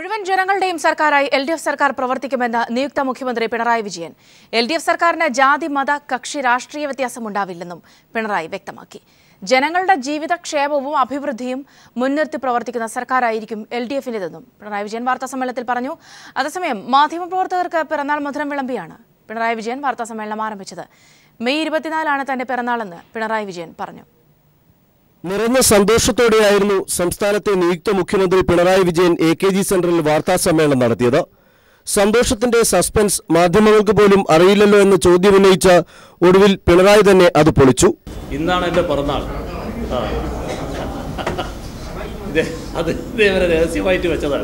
മുഴുവൻ ജനങ്ങളുടെയും സർക്കാരായി L D F സർക്കാർ പ്രവർത്തിക്കുമെന്ന് നിയുക്ത മുഖ്യമന്ത്രി Pinarayi Vijayan L D F സർക്കാരിന് ജാതി മത കക്ഷി രാഷ്ട്രീയ വ്യത്യാസമുണ്ടാവില്ലെന്നും പിണറായി വ്യക്തമാക്കി ജനങ്ങളുടെ ജീവിതക്ഷേമവും അഭിവൃദ്ധിയും മുൻനിർത്തി പ്രവർത്തിക്കുന്ന സർക്കാരായിരിക്കും എൽ ഡി എഫിന്റേതെന്നും പിണറായി വിജയൻ വാർത്താസമ്മേളനത്തിൽ പറഞ്ഞു അതേസമയം മാധ്യമപ്രവർത്തകർക്ക് പിറന്നാൾ മധുരം വിളമ്പിയാണ് പിണറായി വിജയൻ വാർത്താസമ്മേളനം ആരംഭിച്ചത് മെയ് ഇരുപത്തിനാലാണ് തന്റെ പിറന്നാളെന്ന് പിണറായി വിജയൻ പറഞ്ഞു നിറഞ്ഞ സന്തോഷത്തോടെയായിരുന്നു സംസ്ഥാനത്തെ നിയുക്ത മുഖ്യമന്ത്രി Pinarayi Vijayan A K G സെന്ററിൽ വാർത്താ സമ്മേളനം നടത്തിയത് സന്തോഷത്തിന്റെ സസ്പെൻസ് മാധ്യമങ്ങൾക്ക് പോലും അറിയില്ലല്ലോ എന്ന ചോദ്യം ഉന്നയിച്ച ഒടുവിൽ പിണറായി തന്നെ അത് പൊളിച്ചു ഇന്നാണ് എൻ്റെ പിറന്നാൾ ആ ഇത് അത് ഇതേവരെ രഹസ്യമായിട്ട് വെച്ചതാണ്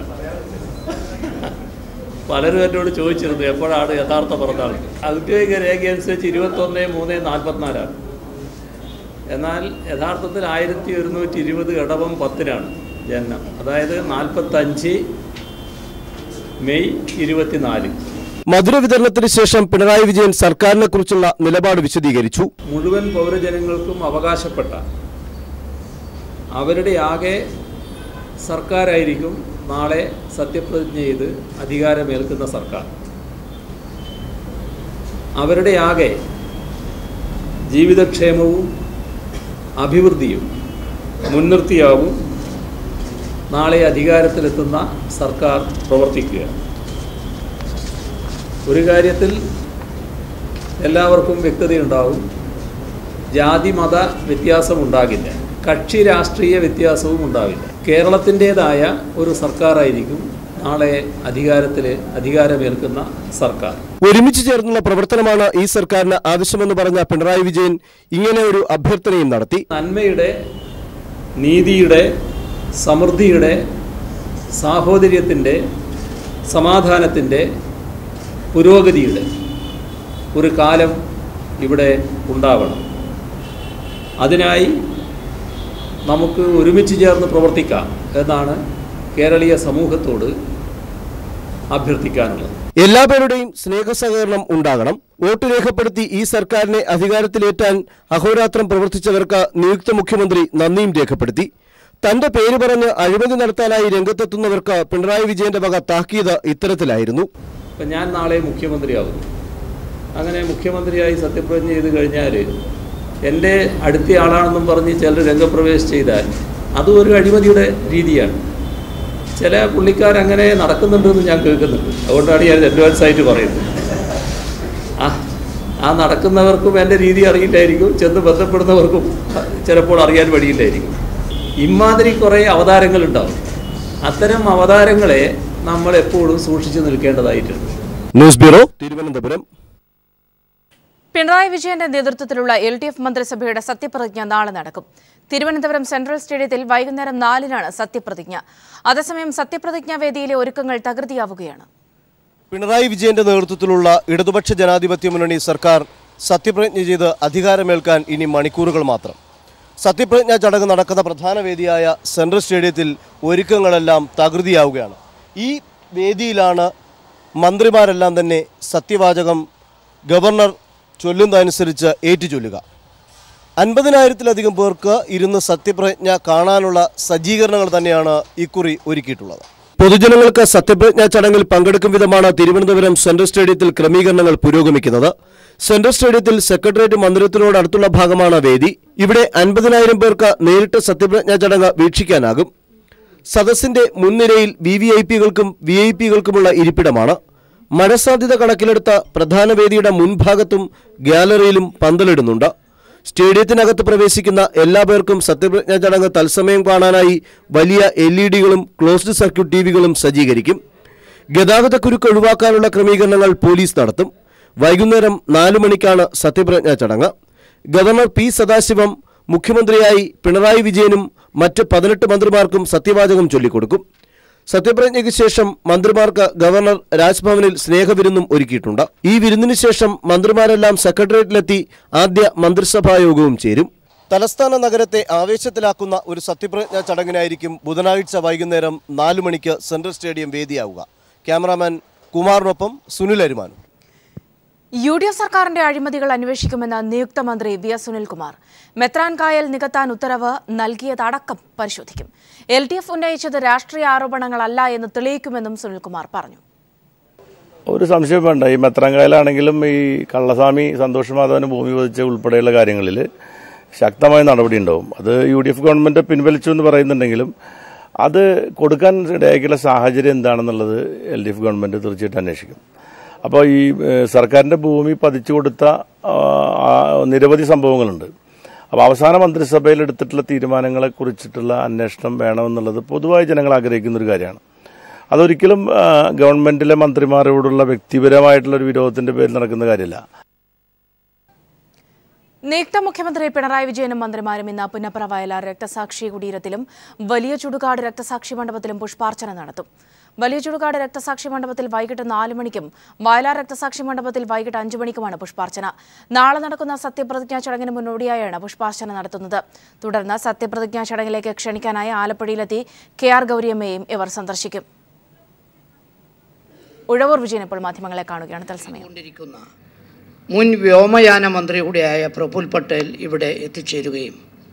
പലരും എന്നോട് ചോദിച്ചിരുന്നു എപ്പോഴാണ് യഥാർത്ഥ പിറന്നാൾ ഔദ്യോഗിക രേഖ അനുസരിച്ച് ഇരുപത്തൊന്ന് മൂന്ന് നാൽപ്പത്തിനാലാണ് എന്നാൽ യഥാർത്ഥത്തിൽ ആയിരത്തി ഒരുന്നൂറ്റി ഇരുപത് ഇടവം പത്തിനാണ് ജനനം അതായത് നാൽപ്പത്തഞ്ച് മെയ് ഇരുപത്തിനാല് മധുര വിതരണത്തിന് ശേഷം പിണറായി വിജയൻ സർക്കാരിനെ കുറിച്ചുള്ള നിലപാട് വിശദീകരിച്ചു മുഴുവൻ പൗരജനങ്ങൾക്കും അവകാശപ്പെട്ട അവരുടെ ആകെ സർക്കാരായിരിക്കും നാളെ സത്യപ്രതിജ്ഞ ചെയ്ത് അധികാരമേൽക്കുന്ന സർക്കാർ അവരുടെ ആകെ ജീവിതക്ഷേമവും അഭിവൃദ്ധിയും മുൻനിർത്തിയാവും നാളെ അധികാരത്തിലെത്തുന്ന സർക്കാർ പ്രവർത്തിക്കുക ഒരു കാര്യത്തിൽ എല്ലാവർക്കും വ്യക്തതയുണ്ടാവും ജാതി മത വ്യത്യാസമുണ്ടാകില്ല കക്ഷി രാഷ്ട്രീയ വ്യത്യാസവും ഉണ്ടാവില്ല കേരളത്തിൻ്റേതായ ഒരു സർക്കാരായിരിക്കും നാളെ അധികാരത്തിൽ അധികാരമേൽക്കുന്ന സർക്കാർ ഒരുമിച്ച് ചേർന്നുള്ള പ്രവർത്തനമാണ് ഈ സർക്കാരിന് ആവശ്യമെന്ന് പറഞ്ഞ പിണറായി വിജയൻ ഇങ്ങനെ ഒരു അഭ്യർത്ഥനയും നടത്തി നന്മയുടെ നീതിയുടെ സമൃദ്ധിയുടെ സാഹോദര്യത്തിൻ്റെ സമാധാനത്തിൻ്റെ പുരോഗതിയുടെ ഒരു കാലം ഇവിടെ ഉണ്ടാവണം അതിനായി നമുക്ക് ഒരുമിച്ച് ചേർന്ന് പ്രവർത്തിക്കാം എന്നാണ് കേരളീയ സമൂഹത്തോട് അഭ്യർത്ഥിക്കാനുള്ളത് എല്ലാ പേരുടെയും സ്നേഹസഹകരണം ഉണ്ടാകണം വോട്ട് രേഖപ്പെടുത്തി ഈ സർക്കാരിനെ അധികാരത്തിലേറ്റാൻ അഹോരാത്രം പ്രവർത്തിച്ചവർക്ക് നിയുക്ത മുഖ്യമന്ത്രി നന്ദിയും രേഖപ്പെടുത്തി തന്റെ പേര് പറഞ്ഞ് അഴിമതി നടത്താനായി രംഗത്തെത്തുന്നവർക്ക് പിണറായി വിജയന്റെ വക താക്കീത് ഇത്തരത്തിലായിരുന്നു ഇപ്പം ഞാൻ നാളെ മുഖ്യമന്ത്രിയാകുന്നു അങ്ങനെ മുഖ്യമന്ത്രിയായി സത്യപ്രതിജ്ഞ ചെയ്ത് കഴിഞ്ഞാൽ എൻ്റെ അടുത്ത ആളാണെന്നും പറഞ്ഞ് ചിലർ രംഗപ്രവേശം ചെയ്താൽ അതും ഒരു അഴിമതിയുടെ രീതിയാണ് ചില പുള്ളിക്കാരങ്ങനെ നടക്കുന്നുണ്ടെന്ന് ഞാൻ കേൾക്കുന്നുണ്ട് അതുകൊണ്ടാണ് ഞാൻ അഡ്വാൻസ് ആയിട്ട് പറയുന്നത് ആ ആ നടക്കുന്നവർക്കും എൻ്റെ രീതി അറിയില്ലായിരിക്കും ചെന്ന് ബന്ധപ്പെടുന്നവർക്കും ചിലപ്പോൾ അറിയാൻ വഴിയില്ലായിരിക്കും ഇമാതിരി കുറേ അവതാരങ്ങളുണ്ടാവും അത്തരം അവതാരങ്ങളെ നമ്മൾ എപ്പോഴും സൂക്ഷിച്ചു നിൽക്കേണ്ടതായിട്ടുണ്ട് ന്യൂസ് ബ്യൂറോ തിരുവനന്തപുരം പിണറായി വിജയന്റെ നേതൃത്വത്തിലുള്ള എൽ ഡി എഫ് മന്ത്രിസഭയുടെ സത്യപ്രതിജ്ഞ നാളെ നടക്കും തിരുവനന്തപുരം സെൻട്രൽ സ്റ്റേഡിയത്തിൽ വൈകുന്നേരം നാലിനാണ് സത്യപ്രതിജ്ഞ അതേസമയം സത്യപ്രതിജ്ഞാ വേദിയിലെ ഒരുക്കങ്ങൾ തകൃതിയാവുകയാണ് പിണറായി വിജയന്റെ നേതൃത്വത്തിലുള്ള ഇടതുപക്ഷ ജനാധിപത്യ മുന്നണി സർക്കാർ സത്യപ്രതിജ്ഞ ചെയ്ത് അധികാരമേൽക്കാൻ ഇനി മണിക്കൂറുകൾ മാത്രം സത്യപ്രതിജ്ഞാ ചടങ്ങ് നടക്കുന്ന പ്രധാന വേദിയായ സെൻട്രൽ സ്റ്റേഡിയത്തിൽ ഒരുക്കങ്ങളെല്ലാം തകൃതിയാവുകയാണ് ഈ വേദിയിലാണ് മന്ത്രിമാരെല്ലാം തന്നെ സത്യവാചകം ഗവർണർ ചൊല്ലുന്നതനുസരിച്ച് ഏറ്റുചൊല്ലുക അൻപതിനായിരത്തിലധികം പേർക്ക് ഇരുന്ന് സത്യപ്രതിജ്ഞ കാണാനുള്ള സജ്ജീകരണങ്ങൾ തന്നെയാണ് ഇക്കുറി ഒരുക്കിയിട്ടുള്ളത് പൊതുജനങ്ങൾക്ക് സത്യപ്രതിജ്ഞാ ചടങ്ങിൽ പങ്കെടുക്കും വിധമാണ് തിരുവനന്തപുരം സെൻട്രൽ സ്റ്റേഡിയത്തിൽ ക്രമീകരണങ്ങൾ പുരോഗമിക്കുന്നത് സെൻട്രൽ സ്റ്റേഡിയത്തിൽ സെക്രട്ടേറിയറ്റ് മന്ദിരത്തിനോട് അടുത്തുള്ള ഭാഗമാണ് വേദി ഇവിടെ അൻപതിനായിരം പേർക്ക് നേരിട്ട് സത്യപ്രതിജ്ഞാ ചടങ്ങ് വീക്ഷിക്കാനാകും സദസ്സിന്റെ മുൻനിരയിൽ വി വി ഐ പികൾക്കും വി ഐ പികൾക്കുമുള്ള ഇരിപ്പിടമാണ് മഴ സാധ്യത കണക്കിലെടുത്ത പ്രധാന വേദിയുടെ മുൻഭാഗത്തും ഗ്യാലറിയിലും പന്തലിടുന്നുണ്ട് സ്റ്റേഡിയത്തിനകത്ത് പ്രവേശിക്കുന്ന എല്ലാ പേർക്കും സത്യപ്രതിജ്ഞാ ചടങ്ങ് തത്സമയം കാണാനായി വലിയ എൽ ഇ ഡികളും ക്ലോസ്ഡ് സർക്യൂട്ട് ടി വികളും സജ്ജീകരിക്കും ഗതാഗതക്കുരുക്ക് ഒഴിവാക്കാനുള്ള ക്രമീകരണങ്ങൾ പോലീസ് നടത്തും വൈകുന്നേരം നാലു മണിക്കാണ് സത്യപ്രതിജ്ഞാ ചടങ്ങ് ഗവർണർ പി സദാശിവം മുഖ്യമന്ത്രിയായി പിണറായി വിജയനും മറ്റ് പതിനെട്ട് മന്ത്രിമാർക്കും സത്യവാചകം ചൊല്ലിക്കൊടുക്കും സത്യപ്രതിജ്ഞയ്ക്ക് ശേഷം മന്ത്രിമാർക്ക് ഗവർണർ രാജ്ഭവനിൽ സ്നേഹവിരുന്നും ഒരുക്കിയിട്ടുണ്ട് ഈ വിരുന്നിന് ശേഷം മന്ത്രിമാരെല്ലാം സെക്രട്ടേറിയറ്റിലെത്തി ആദ്യ മന്ത്രിസഭാ യോഗവും ചേരും തലസ്ഥാന നഗരത്തെ ആവേശത്തിലാക്കുന്ന ഒരു സത്യപ്രതിജ്ഞാ ചടങ്ങിനായിരിക്കും ബുധനാഴ്ച വൈകുന്നേരം നാലു മണിക്ക് സെൻട്രൽ സ്റ്റേഡിയം വേദിയാവുക ക്യാമറാമാൻ കുമാറിനൊപ്പം സുനിൽ അരുമാനും യു ഡി എഫ് സർക്കാരിന്റെ അഴിമതികൾ അന്വേഷിക്കുമെന്ന് നിയുക്ത മന്ത്രി വി എസ് സുനിൽകുമാർ മെത്രാൻ കായൽ നികത്താൻ ഉത്തരവ് നൽകിയതടക്കം പരിശോധിക്കും എൽ ഡി എഫ് ഉന്നയിച്ചത് രാഷ്ട്രീയ ആരോപണങ്ങളല്ല എന്ന് തെളിയിക്കുമെന്നും സുനിൽകുമാർ പറഞ്ഞു ഒരു സംശയം വേണ്ട ഈ മെത്രാങ്കായലാണെങ്കിലും ഈ കള്ളസ്വാമി സന്തോഷ് മാധവന് ഭൂമി പതിച്ച ഉൾപ്പെടെയുള്ള കാര്യങ്ങളിൽ ശക്തമായ നടപടി ഉണ്ടാവും അത് യു ഡി എഫ് ഗവൺമെന്റ് പിൻവലിച്ചു എന്ന് പറയുന്നുണ്ടെങ്കിലും അത് കൊടുക്കാൻ ഇടയാക്കിയുള്ള സാഹചര്യം എന്താണെന്നുള്ളത് എൽ ഡി എഫ് ഗവൺമെന്റ് തീർച്ചയായിട്ടും അന്വേഷിക്കും അപ്പോൾ ഈ ഏഹ്, സർക്കാരിന്റെ ഭൂമി പതിച്ചു കൊടുത്ത ആ, ആ, നിരവധി സംഭവങ്ങളുണ്ട് അപ്പോൾ അവസാന മന്ത്രിസഭയിൽ എടുത്തിട്ടുള്ള തീരുമാനങ്ങളെ കുറിച്ചിട്ടുള്ള അന്വേഷണം വേണമെന്നുള്ളത് പൊതുവായി ജനങ്ങൾ ആഗ്രഹിക്കുന്ന ഒരു കാര്യമാണ് അതൊരിക്കലും ആ, ഗവൺമെന്റിലെ മന്ത്രിമാരോടുള്ള വ്യക്തിപരമായിട്ടുള്ള ഒരു വിരോധത്തിന്റെ പേരിൽ നടക്കുന്ന കാര്യമല്ല നിയുക്ത മുഖ്യമന്ത്രി പിണറായി വിജയനും മന്ത്രിമാരും ഇന്ന് പുന്നപ്ര വയലാർ രക്തസാക്ഷി കുടീരത്തിലും വലിയ ചുടുകാട് രക്തസാക്ഷി മണ്ഡപത്തിലും പുഷ്പാർച്ചന നടത്തും വലിയ ചുടുകാട് രക്തസാക്ഷി മണ്ഡപത്തിൽ വൈകിട്ട് നാല് മണിക്കും വയലാർ രക്തസാക്ഷി മണ്ഡപത്തിൽ വൈകിട്ട് അഞ്ചു മണിക്കുമാണ് പുഷ്പാർച്ചന നാളെ നടക്കുന്ന സത്യപ്രതിജ്ഞാ ചടങ്ങിന് മുന്നോടിയായാണ് പുഷ്പാർച്ചന നടത്തുന്നത് തുടർന്ന് സത്യപ്രതിജ്ഞാ ചടങ്ങിലേക്ക് ക്ഷണിക്കാനായി ആലപ്പുഴയിലെത്തി കെ ആർ ഗൗരിയമ്മയെയും ഇവർ സന്ദർശിക്കും ഉഴവൂർ വിജയൻ ഇപ്പോൾ മാധ്യമങ്ങളെ കാണുകയാണ് തത്സമയം കൊണ്ടിരിക്കുന്ന മുൻ വ്യോമയാന മന്ത്രി കൂടിയായ പ്രഫുൽ പട്ടേൽ ഇവിടെ എത്തിച്ചേരുകയും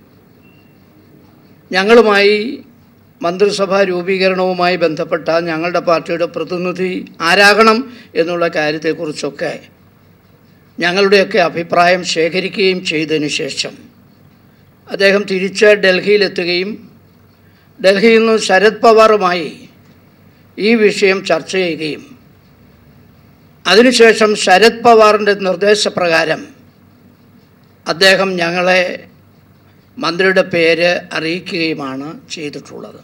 ഞങ്ങളുമായി മന്ത്രിസഭാ രൂപീകരണവുമായി ബന്ധപ്പെട്ട ഞങ്ങളുടെ പാർട്ടിയുടെ പ്രതിനിധി ആരാകണം എന്നുള്ള കാര്യത്തെക്കുറിച്ചൊക്കെ ഞങ്ങളുടെയൊക്കെ അഭിപ്രായം ശേഖരിക്കുകയും ചെയ്തതിനു ശേഷം അദ്ദേഹം തിരിച്ച് ഡൽഹിയിലെത്തുകയും ഡൽഹിയിൽ നിന്ന് ശരത് പവാറുമായി ഈ വിഷയം ചർച്ച ചെയ്യുകയും അതിനുശേഷം ശരത് പവാറിൻ്റെ നിർദ്ദേശപ്രകാരം അദ്ദേഹം ഞങ്ങളെ മന്ത്രിയുടെ പേര് അറിയിക്കുകയുമാണ് ചെയ്തിട്ടുള്ളത്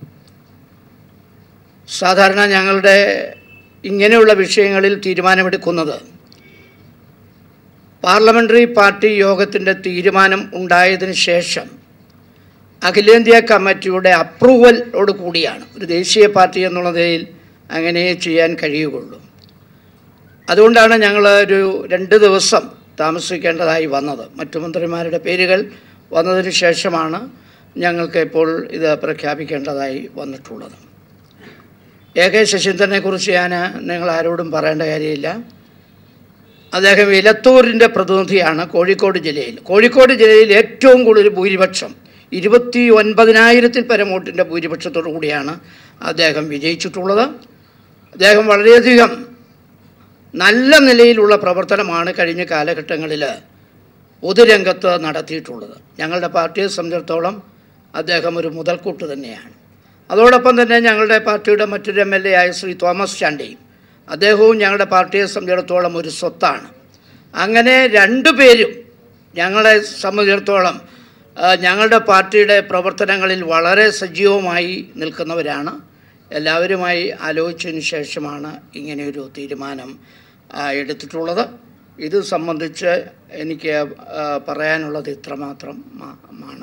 സാധാരണ ഞങ്ങളുടെ ഇങ്ങനെയുള്ള വിഷയങ്ങളിൽ തീരുമാനമെടുക്കുന്നത് പാർലമെൻ്ററി പാർട്ടി യോഗത്തിൻ്റെ തീരുമാനം ഉണ്ടായതിനു ശേഷം അഖിലേന്ത്യാ കമ്മിറ്റിയുടെ അപ്രൂവലോട് കൂടിയാണ് ഒരു ദേശീയ പാർട്ടി എന്നുള്ള നിലയിൽ അങ്ങനെ ചെയ്യാൻ കഴിയുകയുള്ളൂ അതുകൊണ്ടാണ് ഞങ്ങൾ ഒരു രണ്ട് ദിവസം താമസിക്കേണ്ടതായി വന്നത് മറ്റു മന്ത്രിമാരുടെ പേരുകൾ വന്നതിന് ശേഷമാണ് ഞങ്ങൾക്ക് ഇപ്പോൾ ഇത് പ്രഖ്യാപിക്കേണ്ടതായി വന്നിട്ടുള്ളത് എ കെ ശശീന്ദ്രനെ കുറിച്ച് ഞാൻ നിങ്ങൾ ആരോടും പറയേണ്ട കാര്യമില്ല അദ്ദേഹം ഇലത്തൂരിൻ്റെ പ്രതിനിധിയാണ് കോഴിക്കോട് ജില്ലയിൽ കോഴിക്കോട് ജില്ലയിൽ ഏറ്റവും കൂടുതൽ ഭൂരിപക്ഷം ഇരുപത്തി ഒൻപതിനായിരത്തിൽ പരം വോട്ടിൻ്റെ ഭൂരിപക്ഷത്തോടു കൂടിയാണ് അദ്ദേഹം വിജയിച്ചിട്ടുള്ളത് അദ്ദേഹം വളരെയധികം നല്ല നിലയിലുള്ള പ്രവർത്തനമാണ് കഴിഞ്ഞ കാലഘട്ടങ്ങളിൽ പൊതുരംഗത്ത് നടത്തിയിട്ടുള്ളത് ഞങ്ങളുടെ പാർട്ടിയെ സംബന്ധിച്ചിടത്തോളം അദ്ദേഹം ഒരു മുതൽക്കൂട്ട് തന്നെയാണ് അതോടൊപ്പം തന്നെ ഞങ്ങളുടെ പാർട്ടിയുടെ മറ്റൊരു എം എൽ എ ആയ ശ്രീ തോമസ് ചാണ്ടിയും അദ്ദേഹവും ഞങ്ങളുടെ പാർട്ടിയെ സംബന്ധിച്ചിടത്തോളം ഒരു സ്വത്താണ് അങ്ങനെ രണ്ടു പേരും ഞങ്ങളെ സംബന്ധിച്ചിടത്തോളം ആ, ഞങ്ങളുടെ പാർട്ടിയുടെ പ്രവർത്തനങ്ങളിൽ വളരെ സജീവമായി നിൽക്കുന്നവരാണ് എല്ലാവരുമായി ആലോചിച്ചതിന് ശേഷമാണ് ഇങ്ങനെയൊരു തീരുമാനം ആ, എടുത്തിട്ടുള്ളത് ഇത് സംബന്ധിച്ച് എനിക്ക് ആ, പറയാനുള്ളത് ഇത്രമാത്രം മാ- ആണ്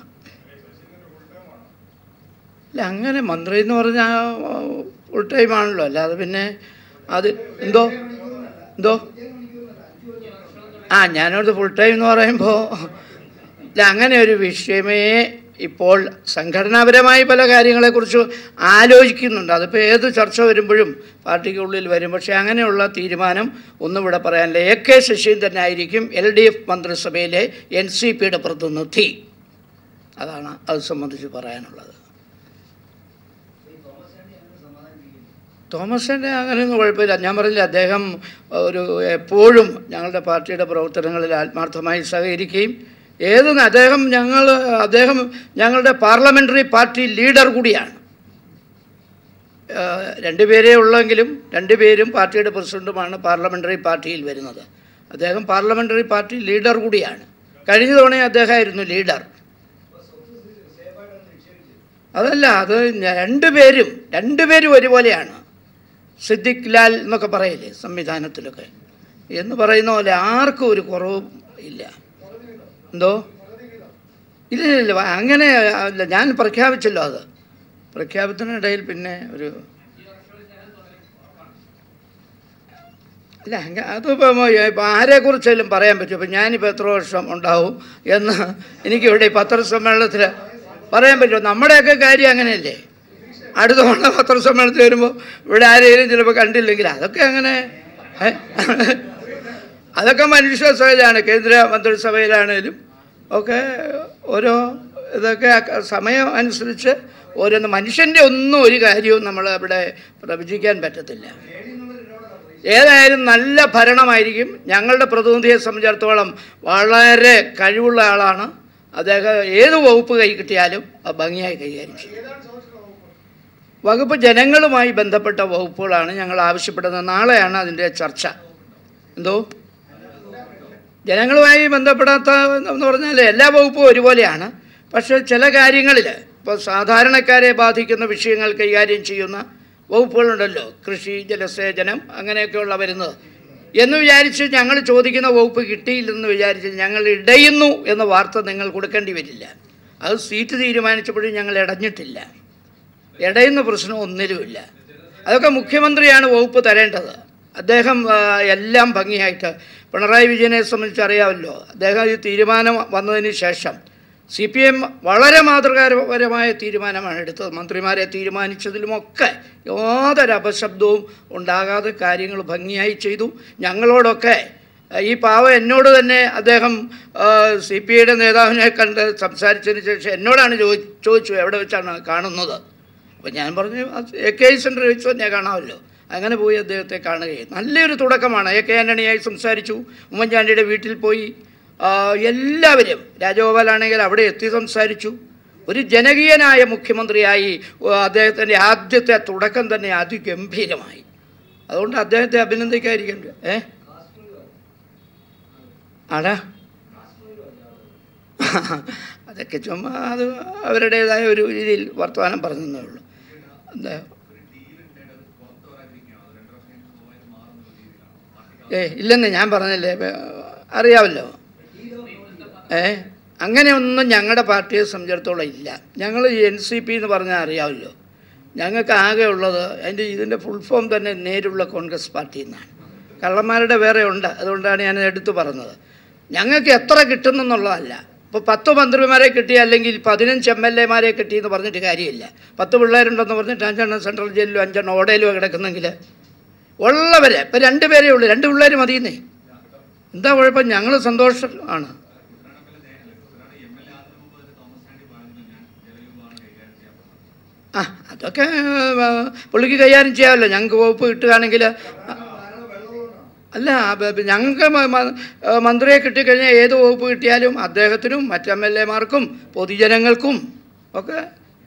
അല്ല അങ്ങനെ മന്ത്രി എന്ന് പറഞ്ഞാൽ ഫുൾ ടൈം ആണല്ലോ അല്ലാതെ പിന്നെ അത് എന്തോ എന്തോ ആ ഞാനോട് ഫുൾ ടൈം എന്ന് പറയുമ്പോൾ അല്ല അങ്ങനെ ഒരു വിഷയമേ ഇപ്പോൾ സംഘടനാപരമായി പല കാര്യങ്ങളെക്കുറിച്ച് ആലോചിക്കുന്നുണ്ട് അതിപ്പോൾ ഏത് ചർച്ച വരുമ്പോഴും പാർട്ടിക്കുള്ളിൽ വരും പക്ഷേ അങ്ങനെയുള്ള തീരുമാനം ഒന്നും ഇവിടെ പറയാനില്ല എ കെ ശശീന്ദ്രനായിരിക്കും എൽ ഡി എഫ് മന്ത്രിസഭയിലെ എൻ സി പിയുടെ പ്രതിനിധി അതാണ് അത് സംബന്ധിച്ച് പറയാനുള്ളത് തോമസിൻ്റെ അങ്ങനെയൊന്നും കുഴപ്പമില്ല ഞാൻ പറഞ്ഞില്ല അദ്ദേഹം ഒരു എപ്പോഴും ഞങ്ങളുടെ പാർട്ടിയുടെ പ്രവർത്തനങ്ങളിൽ ആത്മാർത്ഥമായി സഹകരിക്കുകയും ഏത് ന- അദ്ദേഹം ഞങ്ങൾ അദ്ദേഹം ഞങ്ങളുടെ പാർലമെൻ്ററി പാർട്ടി ലീഡർ കൂടിയാണ് ഏഹ് രണ്ടുപേരേ ഉള്ളെങ്കിലും രണ്ടുപേരും പാർട്ടിയുടെ പ്രസിഡന്റുമാണ് പാർലമെൻ്ററി പാർട്ടിയിൽ വരുന്നത് അദ്ദേഹം പാർലമെൻ്ററി പാർട്ടി ലീഡർ കൂടിയാണ് കഴിഞ്ഞ തവണ അദ്ദേഹമായിരുന്നു ലീഡർ അതല്ല അത് ഞ- രണ്ടുപേരും രണ്ടുപേരും ഒരുപോലെയാണ് സിദ്ദിഖ് ലാൽ എന്നൊക്കെ പറയില്ലേ സംവിധാനത്തിലൊക്കെ എന്ന് പറയുന്ന പോലെ ആർക്കും ഒരു കുറവും ഇല്ല എന്തോ ഇല്ല ഇല്ല, ഇല്ല അങ്ങനെ അല്ല ഞാൻ പ്രഖ്യാപിച്ചല്ലോ അത് പ്രഖ്യാപനത്തിനിടയിൽ പിന്നെ ഒരു അല്ല അങ്ങ- അതിപ്പം ഇപ്പം ആരെക്കുറിച്ചാലും പറയാൻ പറ്റും ഇപ്പം ഞാനിപ്പോൾ എത്ര വർഷം ഉണ്ടാവും എന്ന് എനിക്കിവിടെ ഈ പത്രസമ്മേളനത്തിൽ പറയാൻ പറ്റുമോ നമ്മുടെയൊക്കെ കാര്യം അങ്ങനെയല്ലേ അടുത്ത തവണ പത്രസമ്മേളനത്തിൽ വരുമ്പോൾ ഇവിടെ ആരെങ്കിലും ചിലപ്പോൾ കണ്ടില്ലെങ്കിൽ അതൊക്കെ അങ്ങനെ ഏ? അതൊക്കെ മനുഷ്യസഭയിലാണ് കേന്ദ്ര മന്ത്രിസഭയിലാണേലും ഒക്കെ ഓരോ ഇതൊക്കെ ആ സമയം അനുസരിച്ച് ഓരോന്ന് മനുഷ്യൻ്റെ ഒന്നും ഒരു കാര്യവും നമ്മൾ അവിടെ പ്രവചിക്കാൻ പറ്റത്തില്ല ഏതായാലും നല്ല ഭരണമായിരിക്കും ഞങ്ങളുടെ പ്രതിനിധിയെ സംബന്ധിച്ചിടത്തോളം വളരെ കഴിവുള്ള ആളാണ് അദ്ദേഹം ഏത് വകുപ്പ് കൈ കിട്ടിയാലും അത് ഭംഗിയായി കൈകാര്യം ചെയ്യും വകുപ്പ് ജനങ്ങളുമായി ബന്ധപ്പെട്ട വകുപ്പുകളാണ് ഞങ്ങൾ ആവശ്യപ്പെടുന്നത് നാളെയാണ് അതിൻ്റെ ചർച്ച എന്തോ ജനങ്ങളുമായി ബന്ധപ്പെടാത്ത എന്ന് പറഞ്ഞാൽ എല്ലാ വകുപ്പും ഒരുപോലെയാണ് പക്ഷേ ചില കാര്യങ്ങളിൽ ഇപ്പോൾ സാധാരണക്കാരെ ബാധിക്കുന്ന വിഷയങ്ങൾ കൈകാര്യം ചെയ്യുന്ന വകുപ്പുകളുണ്ടല്ലോ കൃഷി ജലസേചനം അങ്ങനെയൊക്കെയുള്ള വരുന്നത് എന്ന് വിചാരിച്ച് ഞങ്ങൾ ചോദിക്കുന്ന വകുപ്പ് കിട്ടിയില്ലെന്ന് വിചാരിച്ച് ഞങ്ങൾ ഇടയുന്നു എന്ന വാർത്ത നിങ്ങൾ കൊടുക്കേണ്ടി വരില്ല അത് സീറ്റ് തീരുമാനിച്ചപ്പോഴും ഞങ്ങൾ ഇടഞ്ഞിട്ടില്ല ഇടയുന്ന പ്രശ്നം ഒന്നിലുമില്ല അതൊക്കെ മുഖ്യമന്ത്രിയാണ് വകുപ്പ് തരേണ്ടത് അദ്ദേഹം ആ, എല്ലാം ഭംഗിയായിട്ട് പിണറായി വിജയനെ സംബന്ധിച്ച് അറിയാമല്ലോ അദ്ദേഹം ഈ തീരുമാനം വന്നതിന് ശേഷം സി പി എം വളരെ മാതൃകാപരമായ തീരുമാനമാണ് എടുത്തത് മന്ത്രിമാരെ തീരുമാനിച്ചതിലുമൊക്കെ യാതൊരു അപശബ്ദവും ഉണ്ടാകാതെ കാര്യങ്ങൾ ഭംഗിയായി ചെയ്തു ഞങ്ങളോടൊക്കെ ഈ പാവ എന്നോട് തന്നെ അദ്ദേഹം സി പി ഐയുടെ നേതാവിനെ കണ്ട് സംസാരിച്ചതിന് ശേഷം എന്നോടാണ് ചോദി ചോദിച്ചു എവിടെ വെച്ചാണ് കാണുന്നത് അപ്പോൾ ഞാൻ പറഞ്ഞു എ കെ ഐ സെൻറ്ററിൽ വെച്ച് തന്നെ കാണാമല്ലോ അങ്ങനെ പോയി അദ്ദേഹത്തെ കാണുകയും നല്ലൊരു തുടക്കമാണ് എ കെ ആൻ്റണിയായി സംസാരിച്ചു ഉമ്മൻചാണ്ടിയുടെ വീട്ടിൽ പോയി ആ, എല്ലാവരും രാജഗോപാലാണെങ്കിൽ അവിടെ എത്തി സംസാരിച്ചു ഒരു ജനകീയനായ മുഖ്യമന്ത്രിയായി ഓ, അദ്ദേഹത്തിൻ്റെ ആദ്യത്തെ തുടക്കം തന്നെ അതിഗംഭീരമായി അതുകൊണ്ട് അദ്ദേഹത്തെ അഭിനന്ദിക്കാതിരിക്കണ്ട ഏ ആടാ അതൊക്കെ ചുമ്മാ അത് അവരുടേതായ ഒരു രീതിയിൽ വർത്തമാനം പറഞ്ഞതേ ഉള്ളൂ എന്താ ഏ ഇല്ലെന്ന് ഞാൻ പറഞ്ഞില്ലേ വേ- അറിയാമല്ലോ ഏ അങ്ങനെയൊന്നും ഞങ്ങളുടെ പാർട്ടിയെ സംബന്ധിച്ചിടത്തോളം ഇല്ല ഞങ്ങൾ എൻ സി പി എന്ന് പറഞ്ഞാൽ അറിയാമല്ലോ ഞങ്ങൾക്ക് ആകെ ഉള്ളത് അതിൻ്റെ ഇതിൻ്റെ ഫുൾ ഫോം തന്നെ നേരുള്ള കോൺഗ്രസ് പാർട്ടി എന്നാണ് കള്ളന്മാരുടെ വേറെ ഉണ്ട് അതുകൊണ്ടാണ് ഞാൻ എടുത്തു പറഞ്ഞത് ഞങ്ങൾക്ക് എത്ര കിട്ടുന്നെന്നുള്ളതല്ല ഇപ്പോൾ പത്ത് മന്ത്രിമാരെ കിട്ടി അല്ലെങ്കിൽ പതിനഞ്ച് എം എൽ എമാരെ കിട്ടി എന്ന് പറഞ്ഞിട്ട് കാര്യമില്ല പത്ത് പിള്ളേരുണ്ടെന്ന് പറഞ്ഞിട്ട് അഞ്ചെണ്ണം സെൻട്രൽ ജയിലിലും അഞ്ചെണ്ണം ഓടയിലും കിടക്കുന്നെങ്കിൽ ഉള്ളവരെ ഇപ്പം രണ്ട് പേരേ ഉള്ളൂ രണ്ട് പിള്ളേർ മതിയെന്നേ എന്താ കുഴപ്പം ഞങ്ങൾ സന്തോഷം ആണ് ആ അതൊക്കെ ആ, പുള്ളിക്ക് കൈകാര്യം ചെയ്യാമല്ലോ ഞങ്ങൾക്ക് വകുപ്പ് കിട്ടുകയാണെങ്കിൽ അല്ല ബ- ബ- ഞങ്ങൾക്ക് മ- മ- ആ, മന്ത്രിയെ കിട്ടിക്കഴിഞ്ഞാൽ ഏത് വകുപ്പ് കിട്ടിയാലും അദ്ദേഹത്തിനും മറ്റ് എം എൽ എമാർക്കും പൊതുജനങ്ങൾക്കും ഒക്കെ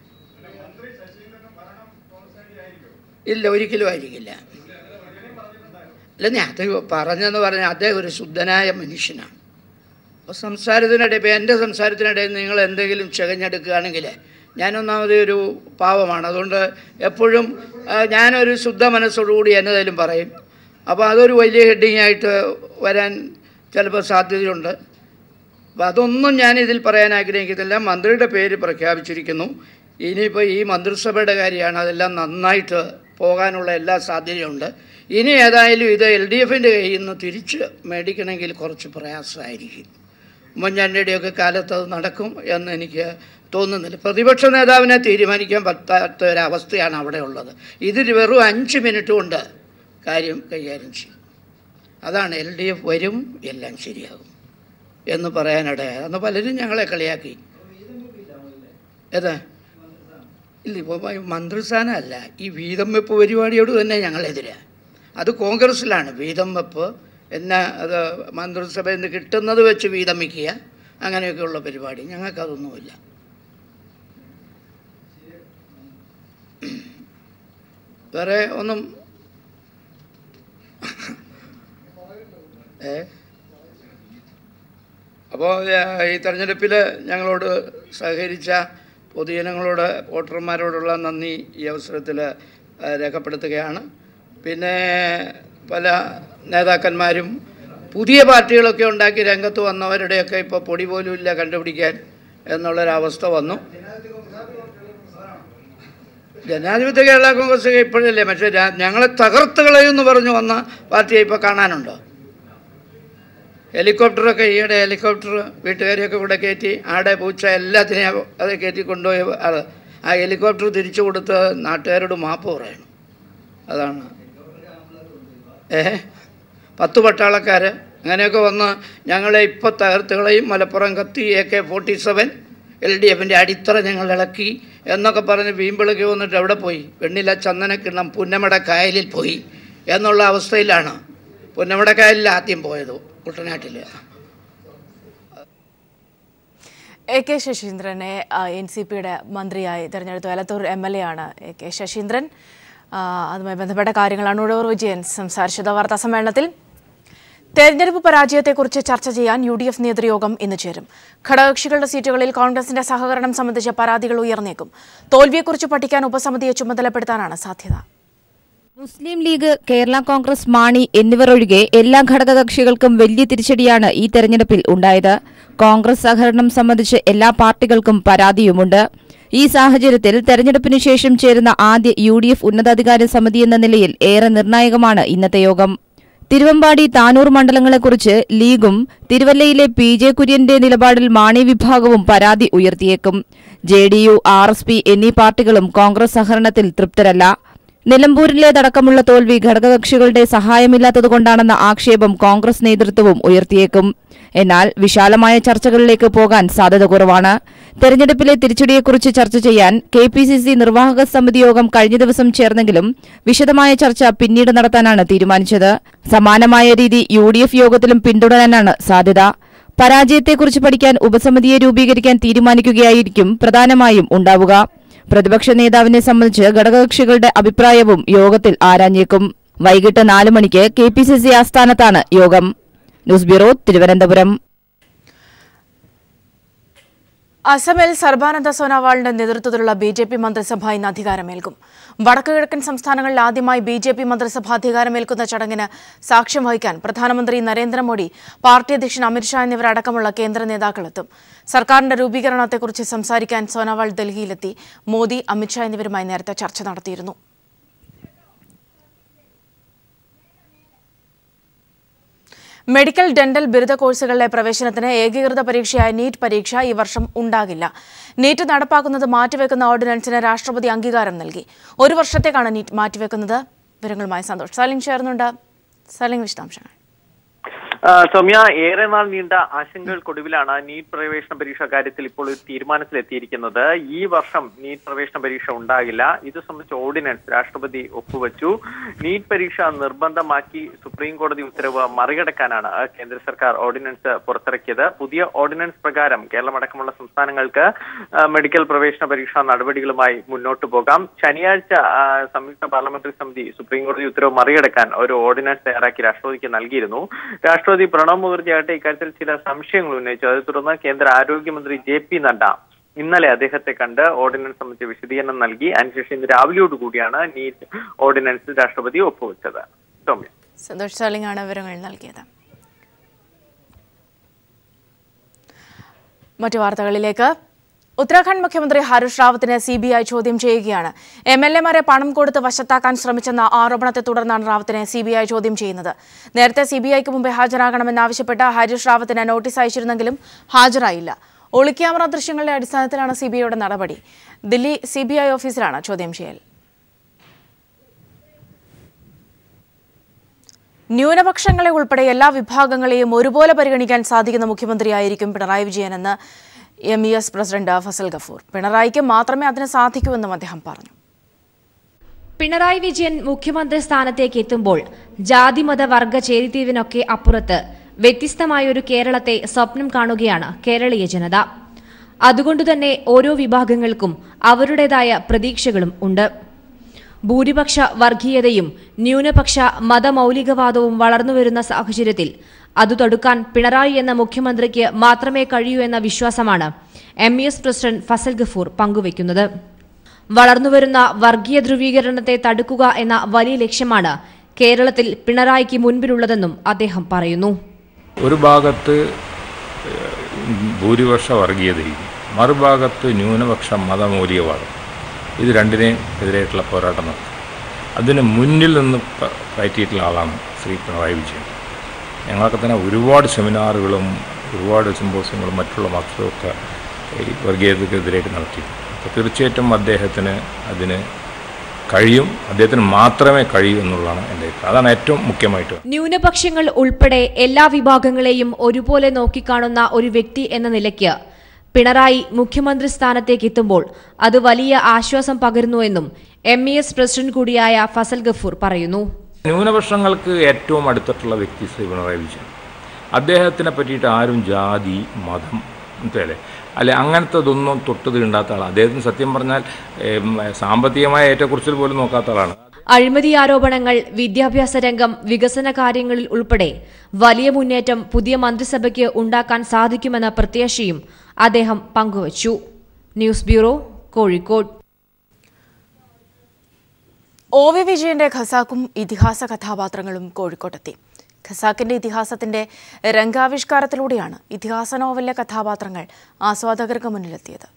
ഇല്ല ഒരിക്കലും ആയിരിക്കില്ല അല്ല ഞാൻ അത് പറഞ്ഞെന്ന് പറഞ്ഞാൽ അദ്ദേഹം ഒരു ശുദ്ധനായ മനുഷ്യനാണ് അപ്പോൾ സംസാരത്തിനിടെ ഇപ്പോൾ എൻ്റെ സംസാരത്തിനിടയിൽ നിങ്ങൾ എന്തെങ്കിലും ചകഞ്ഞെടുക്കുകയാണെങ്കിൽ ഞാനൊന്നാമത് ഒരു പാവമാണ് അതുകൊണ്ട് എപ്പോഴും ആ, ഞാനൊരു ശുദ്ധ മനസ്സോടുകൂടി എന്നതേലും പറയും അപ്പോൾ അതൊരു വലിയ ഹെഡിങ് ആയിട്ട് വരാൻ ചിലപ്പോൾ സാധ്യതയുണ്ട് അപ്പോൾ അതൊന്നും ഞാൻ ഇതിൽ പറയാൻ ആഗ്രഹിക്കുന്നില്ല മന്ത്രിയുടെ പേര് പ്രഖ്യാപിച്ചിരിക്കുന്നു ഇനിയിപ്പോൾ ഈ മന്ത്രിസഭയുടെ കാര്യമാണ് അതെല്ലാം നന്നായിട്ട് പോകാനുള്ള എല്ലാ സാധ്യതയുണ്ട് ഇനി ഏതായാലും ഇത് എൽ ഡി എഫിൻ്റെ കയ്യിൽ നിന്ന് തിരിച്ച് മേടിക്കണമെങ്കിൽ കുറച്ച് പ്രയാസമായിരിക്കും ഉമ്മൻചാണ്ടിയുടെയൊക്കെ കാലത്ത് അത് നടക്കും എന്ന് എനിക്ക് തോന്നുന്നില്ല പ്രതിപക്ഷ നേതാവിനെ തീരുമാനിക്കാൻ പറ്റാത്ത ഒരവസ്ഥയാണ് അവിടെ ഉള്ളത് ഇതിൽ വെറും അഞ്ച് മിനിറ്റ് കൊണ്ട് കാര്യം കൈകാര്യം ചെയ്യും അതാണ് എൽ ഡി എഫ് വരും എല്ലാം ശരിയാകും എന്ന് പറയാനിടയായി അന്ന് പലരും ഞങ്ങളെ കളിയാക്കി ഏതാ ഇല്ല ഇപ്പോൾ മന്ത്രിസ്ഥാനമല്ല ഈ വീതം വെപ്പ് പരിപാടിയോട് തന്നെ ഞങ്ങളെതിരാ അത് കോൺഗ്രസ്സിലാണ് വീതം വെപ്പ് എന്നെ അത് മന്ത്രിസഭയിൽ നിന്ന് കിട്ടുന്നത് വെച്ച് വീതം വയ്ക്കുക അങ്ങനെയൊക്കെയുള്ള പരിപാടി ഞങ്ങൾക്കതൊന്നുമില്ല വേറെ ഒന്നും ഏ അപ്പോൾ ഈ തെരഞ്ഞെടുപ്പിൽ ഞങ്ങളോട് സഹകരിച്ച പൊതുജനങ്ങളോട് വോട്ടർമാരോടുള്ള നന്ദി ഈ അവസരത്തിൽ രേഖപ്പെടുത്തുകയാണ് പിന്നെ പല നേതാക്കന്മാരും പുതിയ പാർട്ടികളൊക്കെ ഉണ്ടാക്കി രംഗത്ത് വന്നവരുടെയൊക്കെ ഇപ്പോൾ പൊടി പോലും ഇല്ല കണ്ടുപിടിക്കാൻ എന്നുള്ളൊരവസ്ഥ വന്നു ജനാധിപത്യ കേരള കോൺഗ്രസ് ഇപ്പോഴല്ലേ പക്ഷേ രാ- ഞങ്ങളെ തകർത്ത് കളയുമെന്ന് പറഞ്ഞു വന്ന പാർട്ടിയെ ഇപ്പോൾ കാണാനുണ്ടോ ഹെലികോപ്റ്ററൊക്കെ ഈയിടെ ഹെലികോപ്റ്റർ വീട്ടുകാരെയൊക്കെ കൂടെ കയറ്റി ആടെ പൂച്ച എല്ലാത്തിനെയും അത് കയറ്റി കൊണ്ടുപോയി അത് ആ ഹെലികോപ്റ്റർ തിരിച്ചു കൊടുത്ത് നാട്ടുകാരോട് മാപ്പ് പറയണം അതാണ് ഏ പത്ത് പട്ടാളക്കാർ അങ്ങനെയൊക്കെ വന്ന് ഞങ്ങളെ ഇപ്പോൾ തകർത്തുകളെയും മലപ്പുറം കത്തി A K forty seven L D എഫിൻ്റെ അടിത്തറ ഞങ്ങൾ ഇളക്കി എന്നൊക്കെ പറഞ്ഞ് വീമ്പിളക്കി വന്നിട്ട് എവിടെ പോയി വെണ്ണില ചന്ദനക്കിണ്ണം പുന്നമട കായലിൽ പോയി എന്നുള്ള അവസ്ഥയിലാണ് പുന്നമട കായലിൽ ആദ്യം പോയത് കുട്ടനാട്ടിൽ എ കെ ശശീന്ദ്രനെ എൻ സി പിയുടെ മന്ത്രിയായി തെരഞ്ഞെടുത്തു എലത്തൂർ എം എൽ എ ആണ് എ കെ ശശീന്ദ്രൻ ആ, അതുമായി ബന്ധപ്പെട്ട കാര്യങ്ങളാണ് ഉടവൂർ വിജയൻ സംസാരിച്ചത് വാർത്താ സമ്മേളനത്തിൽ തെരഞ്ഞെടുപ്പ് പരാജയത്തെക്കുറിച്ച് ചർച്ച ചെയ്യാൻ യു ഡി എഫ് നേതൃയോഗം ഇന്ന് ചേരും ഘടകകക്ഷികളുടെ സീറ്റുകളിൽ കോൺഗ്രസിന്റെ സഹകരണം സംബന്ധിച്ച പരാതികൾ ഉയർന്നേക്കും തോൽവിയെക്കുറിച്ച് പഠിക്കാൻ ഉപസമിതിയെ ചുമതലപ്പെടുത്താനാണ് സാധ്യത Muslim League Kerala Congress Mani എന്നിവർ ഒഴികെ എല്ലാ ഘടകകക്ഷികൾക്കും വലിയ തിരിച്ചടിയാണ് ഈ തെരഞ്ഞെടുപ്പിൽ ഉണ്ടായത് കോൺഗ്രസ് സഹകരണം സംബന്ധിച്ച് എല്ലാ പാർട്ടികൾക്കും പരാതിയുമുണ്ട് ഈ സാഹചര്യത്തിൽ തെരഞ്ഞെടുപ്പിന് ശേഷം ചേരുന്ന ആദ്യ യു ഡി എഫ് ഉന്നതാധികാര സമിതി എന്ന നിലയിൽ ഏറെ നിർണായകമാണ് ഇന്നത്തെ യോഗം തിരുവമ്പാടി താനൂർ മണ്ഡലങ്ങളെക്കുറിച്ച് ലീഗും തിരുവല്ലയിലെ പി ജെ കുര്യന്റെ നിലപാടിൽ മാണി വിഭാഗവും പരാതി ഉയർത്തിയേക്കും J D U R S P എന്നീ പാർട്ടികളും കോൺഗ്രസ് സഹകരണത്തിൽ തൃപ്തരല്ല നിലമ്പൂരിലേതടക്കമുള്ള തോൽവി ഘടകകക്ഷികളുടെ സഹായമില്ലാത്തതുകൊണ്ടാണെന്ന ആക്ഷേപം കോൺഗ്രസ് നേതൃത്വവും ഉയർത്തിയേക്കും എന്നാൽ വിശാലമായ ചർച്ചകളിലേക്ക് പോകാൻ സാധ്യത കുറവാണ് തെരഞ്ഞെടുപ്പിലെ തിരിച്ചടിയെക്കുറിച്ച് ചർച്ച ചെയ്യാൻ കെ പി സി സി നിർവാഹക സമിതി യോഗം കഴിഞ്ഞ ദിവസം ചേർന്നെങ്കിലും വിശദമായ ചർച്ച പിന്നീട് നടത്താനാണ് തീരുമാനിച്ചത് സമാനമായ രീതി യു ഡി എഫ് യോഗത്തിലും പിന്തുടരാനാണ് സാധ്യത പരാജയത്തെക്കുറിച്ച് പഠിക്കാൻ ഉപസമിതിയെ രൂപീകരിക്കാൻ തീരുമാനിക്കുകയായിരിക്കും പ്രധാനമായും ഉണ്ടാവുക പ്രതിപക്ഷ നേതാവിനെ സംബന്ധിച്ച് ഘടകകക്ഷികളുടെ അഭിപ്രായവും യോഗത്തിൽ ആരാഞ്ഞേക്കും വൈകിട്ട് നാല് മണിക്ക് കെ പി സി സി ആസ്ഥാനത്താണ് യോഗം ന്യൂസ് ബ്യൂറോ തിരുവനന്തപുരം അസമിൽ സർബാനന്ദ സോനോവാളിന്റെ നേതൃത്വത്തിലുള്ള ബി ജെ പി മന്ത്രിസഭ ഇന്ന് അധികാരമേൽക്കും വടക്കുകിഴക്കൻ സംസ്ഥാനങ്ങളിൽ ആദ്യമായി ബി ജെ പി മന്ത്രിസഭ അധികാരമേൽക്കുന്ന ചടങ്ങിന് സാക്ഷ്യം വഹിക്കാൻ പ്രധാനമന്ത്രി നരേന്ദ്രമോദി പാർട്ടി അധ്യക്ഷൻ അമിത്ഷാ എന്നിവരടക്കമുള്ള കേന്ദ്ര നേതാക്കളെത്തും സർക്കാരിന്റെ രൂപീകരണത്തെക്കുറിച്ച് സംസാരിക്കാൻ സോനോവാൾ ഡൽഹിയിലെത്തി മോദി അമിത്ഷാ എന്നിവരുമായി നേരത്തെ ചർച്ച നടത്തിയിരുന്നു മെഡിക്കൽ ഡെന്റൽ ബിരുദ കോഴ്സുകളിലെ പ്രവേശനത്തിന് ഏകീകൃത പരീക്ഷയായ നീറ്റ് പരീക്ഷ ഈ വർഷം ഉണ്ടാകില്ല നീറ്റ് നടപ്പാക്കുന്നത് മാറ്റിവെക്കുന്ന ഓർഡിനൻസിന് രാഷ്ട്രപതി അംഗീകാരം നൽകി ഒരു വർഷത്തേക്കാണ് നീറ്റ് മാറ്റിവെക്കുന്നത് വിവരങ്ങളുമായി സന്തോഷ് സലിംഗ് ചേർന്നുണ്ട് സലിംഗ് വിശദാംശങ്ങൾ ആ, സൗമ്യ ഏറെ നാൾ നീണ്ട ആശങ്കകൾക്കൊടുവിലാണ് നീറ്റ് പ്രവേശന പരീക്ഷ കാര്യത്തിൽ ഇപ്പോൾ ഒരു തീരുമാനത്തിലെത്തിയിരിക്കുന്നത് ഈ വർഷം നീറ്റ് പ്രവേശന പരീക്ഷ ഉണ്ടാകില്ല ഇത് സംബന്ധിച്ച് ഓർഡിനൻസ് രാഷ്ട്രപതി ഒപ്പുവച്ചു നീറ്റ് പരീക്ഷ നിർബന്ധമാക്കി സുപ്രീം കോടതി ഉത്തരവ് മറികടക്കാനാണ് കേന്ദ്ര സർക്കാർ ഓർഡിനൻസ് പുറത്തിറക്കിയത് പുതിയ ഓർഡിനൻസ് പ്രകാരം കേരളമടക്കമുള്ള സംസ്ഥാനങ്ങൾക്ക് ആ, മെഡിക്കൽ പ്രവേശന പരീക്ഷാ നടപടികളുമായി മുന്നോട്ട് പോകാം ശനിയാഴ്ച ആ, സംയുക്ത പാർലമെന്ററി സമിതി സുപ്രീം കോടതി ഉത്തരവ് മറികടക്കാൻ ഒരു ഓർഡിനൻസ് തയ്യാറാക്കി രാഷ്ട്രപതിക്ക് നൽകിയിരുന്നു രാഷ്ട്രപതി പ്രണബ് മുഖർജി ആകട്ടെ ഇക്കാര്യത്തിൽ ചില സംശയങ്ങൾ ഉന്നയിച്ചു അതേ തുടർന്ന് കേന്ദ്ര ആരോഗ്യമന്ത്രി ജെ പി നഡ്ഡ ഇന്നലെ അദ്ദേഹത്തെ കണ്ട് ഓർഡിനൻസ് സംബന്ധിച്ച് വിശദീകരണം നൽകി അതിനുശേഷം ഇന്ന് രാവിലെയോട് കൂടിയാണ് നീറ്റ് ഓർഡിനൻസിൽ രാഷ്ട്രപതി ഒപ്പുവെച്ചത് സൗമ്യ സന്തോഷ് സലിംഗ് ആണ് വിവരങ്ങൾ നൽകിയത് മറ്റു വാർത്തകളിലേക്ക് ഉത്തരാഖണ്ഡ് മുഖ്യമന്ത്രി ഹരീഷ് റാവത്തിനെ സി ബി ഐ ചോദ്യം ചെയ്യുകയാണ് എം എൽ എമാരെ പണം കൊടുത്ത് വശത്താക്കാൻ ശ്രമിച്ചെന്ന ആരോപണത്തെ തുടർന്നാണ് റാവത്തിനെ സി ബി ഐ ചോദ്യം ചെയ്യുന്നത് നേരത്തെ സി ബി ഐക്ക് മുമ്പേ ഹാജരാകണമെന്നാവശ്യപ്പെട്ട് ഹരീഷ് റാവത്തിന് നോട്ടീസ് അയച്ചിരുന്നെങ്കിലും ഹാജരായില്ല ഒളിക്യാമറ ദൃശ്യങ്ങളുടെ അടിസ്ഥാനത്തിലാണ് സി ബി ഐയുടെ നടപടി ദില്ലി സി ബി ഐ ഓഫീസിലാണ് ചോദ്യം ചെയ്യൽ ന്യൂനപക്ഷങ്ങളെ ഉൾപ്പെടെ എല്ലാ വിഭാഗങ്ങളെയും ഒരുപോലെ പരിഗണിക്കാൻ സാധിക്കുന്ന മുഖ്യമന്ത്രിയായിരിക്കും പിണറായി വിജയനെന്ന് M E S president Fazal Gafoor പിണറായിക്ക് മാത്രമേ അതിന് സാധിക്കൂവെന്നും അദ്ദേഹം പറഞ്ഞു പിണറായി വിജയൻ മുഖ്യമന്ത്രി സ്ഥാനത്തേക്ക് എത്തുമ്പോൾ ജാതിമത വർഗ ചേരിതിരിവിനൊക്കെ അപ്പുറത്ത് വ്യത്യസ്തമായൊരു കേരളത്തെ സ്വപ്നം കാണുകയാണ് കേരളീയ ജനത അതുകൊണ്ടുതന്നെ ഓരോ വിഭാഗങ്ങൾക്കും അവരുടേതായ പ്രതീക്ഷകളും ഉണ്ട് ഭൂരിപക്ഷ വർഗീയതയും ന്യൂനപക്ഷ മതമൗലികവാദവും വളർന്നുവരുന്ന സാഹചര്യത്തിൽ അത് തടുക്കാൻ പിണറായി എന്ന മുഖ്യമന്ത്രിക്ക് മാത്രമേ കഴിയൂ എന്ന വിശ്വാസമാണ് M E S president Fazal Gafoor പങ്കുവയ്ക്കുന്നത് വളർന്നുവരുന്ന വർഗീയ ധ്രുവീകരണത്തെ തടുക്കുക എന്ന വലിയ ലക്ഷ്യമാണ് കേരളത്തിൽ പിണറായിക്ക് മുൻപിലുള്ളതെന്നും അദ്ദേഹം പറയുന്നു ഒരു ഭാഗത്ത് ഏഹ്, ഭൂരിപക്ഷ വർഗീയതയും മറുഭാഗത്ത് ന്യൂനപക്ഷ മതമൂല്യവാദം ഇത് രണ്ടിനെയും എതിരായിട്ടുള്ള പോരാട്ടം നടത്തി അതിന് മുന്നിൽ നിന്ന് പ- പയറ്റിയിട്ടുള്ള ആളാണ് ശ്രീ പിണറായി വിജയൻ ഞങ്ങളൊക്കെ തന്നെ ഒരുപാട് സെമിനാറുകളും ഒരുപാട് സിമ്പോസിയങ്ങളും മറ്റുള്ള മക്കളൊക്കെ ഈ വർഗീയതയ്ക്കെതിരായിട്ട് നടത്തി അപ്പോൾ തീർച്ചയായിട്ടും അദ്ദേഹത്തിന് അതിന് കഴിയും അദ്ദേഹത്തിന് മാത്രമേ കഴിയൂ എന്നുള്ളതാണ് എൻ്റെ അഭിപ്രായം അതാണ് ഏറ്റവും മുഖ്യമായിട്ട് ന്യൂനപക്ഷങ്ങൾ ഉൾപ്പെടെ എല്ലാ വിഭാഗങ്ങളെയും ഒരുപോലെ നോക്കിക്കാണുന്ന ഒരു വ്യക്തി എന്ന നിലയ്ക്ക് പിണറായി മുഖ്യമന്ത്രി സ്ഥാനത്തേക്ക് എത്തുമ്പോൾ അത് വലിയ ആശ്വാസം പകരുന്നുവെന്നും എം ഇ എസ് പ്രസിഡന്റ് കൂടിയായ ഫസൽ ഗഫൂർ പറയുന്നു ന്യൂനപക്ഷങ്ങൾക്ക് ഏറ്റവും അടുത്തിട്ടുള്ള വ്യക്തി ശ്രീ പിണറായി വിജയൻ അദ്ദേഹത്തിനെ പറ്റിയിട്ട് ആരും ജാതി മതം അല്ലേ അല്ലെ അങ്ങനത്തെ ഇതൊന്നും തൊട്ട് തീണ്ടാത്ത ആളാണ് അദ്ദേഹത്തിന് സത്യം പറഞ്ഞാൽ ഏം, സാമ്പത്തികമായ ഏറ്റക്കുറിച്ചിൽ പോലും നോക്കാത്ത ആളാണ് അഴിമതി ആരോപണങ്ങൾ വിദ്യാഭ്യാസ രംഗം വികസന കാര്യങ്ങളിൽ ഉൾപ്പെടെ വലിയ മുന്നേറ്റം പുതിയ മന്ത്രിസഭയ്ക്ക് ഉണ്ടാക്കാൻ സാധിക്കുമെന്ന പ്രത്യാശയും അദ്ദേഹം പങ്കുവച്ചു news bureau Kozhikode O V വിജയന്റെ ഖസാക്കും ഇതിഹാസ കഥാപാത്രങ്ങളും കോഴിക്കോട്ടെത്തി ഖസാക്കിന്റെ ഇതിഹാസത്തിന്റെ രംഗാവിഷ്കാരത്തിലൂടെയാണ് ഇതിഹാസ നോവലിലെ കഥാപാത്രങ്ങൾ ആസ്വാദകർക്ക് മുന്നിലെത്തിയത്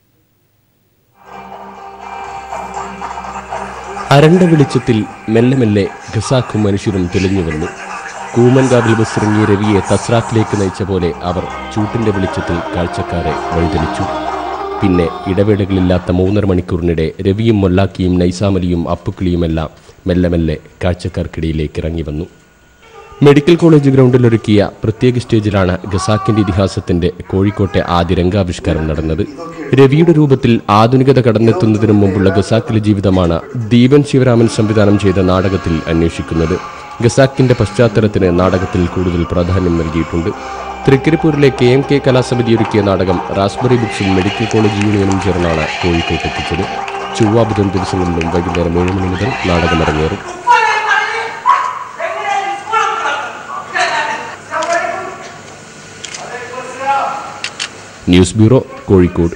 അരണ്ട വെളിച്ചത്തിൽ മെല്ലെ മെല്ലെ ഖസാക്കും മനുഷ്യരും തെളിഞ്ഞു വന്നു കൂമൻകാവിൽ ബസ്സിറങ്ങിയ രവിയെ തസ്രാക്കിലേക്ക് നയിച്ച പോലെ അവർ ചൂട്ടിന്റെ വെളിച്ചത്തിൽ കാഴ്ചക്കാരെ വഴിതെളിച്ചു പിന്നെ ഇടവേളകളില്ലാത്ത മൂന്നര മണിക്കൂറിനിടെ രവിയും മൊല്ലാക്കിയും നൈസാമലിയും അപ്പുക്കിളിയുമെല്ലാം മെല്ലെ മെല്ലെ കാഴ്ചക്കാർക്കിടയിലേക്ക് ഇറങ്ങി വന്നു മെഡിക്കൽ കോളേജ് ഗ്രൗണ്ടിൽ ഒരുക്കിയ പ്രത്യേക സ്റ്റേജിലാണ് ഖസാക്കിന്റെ ഇതിഹാസത്തിന്റെ കോഴിക്കോട്ടെ ആദ്യ രംഗാവിഷ്കാരം നടന്നത് രവിയുടെ രൂപത്തിൽ ആധുനികത കടന്നെത്തുന്നതിനു മുമ്പുള്ള ഖസാക്കിലെ ജീവിതമാണ് ദീപൻ ശിവരാമൻ സംവിധാനം ചെയ്ത നാടകത്തിൽ അന്വേഷിക്കുന്നത് ഖസാക്കിന്റെ പശ്ചാത്തലത്തിന് നാടകത്തിൽ കൂടുതൽ പ്രാധാന്യം നൽകിയിട്ടുണ്ട് തൃക്കരിപ്പൂരിലെ കെ എം കെ കലാസമിതി ഒരുക്കിയ നാടകം റാസ്ബറി ബുക്സും മെഡിക്കൽ കോളേജ് യൂണിയനും ചേർന്നാണ് കോഴിക്കോട്ട് എത്തിച്ചത് ചൊവ്വ ബുധൻ ദിവസങ്ങളിലും വൈകുന്നേരം ഏഴ് മണി മുതൽ നാടകം അരങ്ങേറും ന്യൂസ് ബ്യൂറോ കോഴിക്കോട്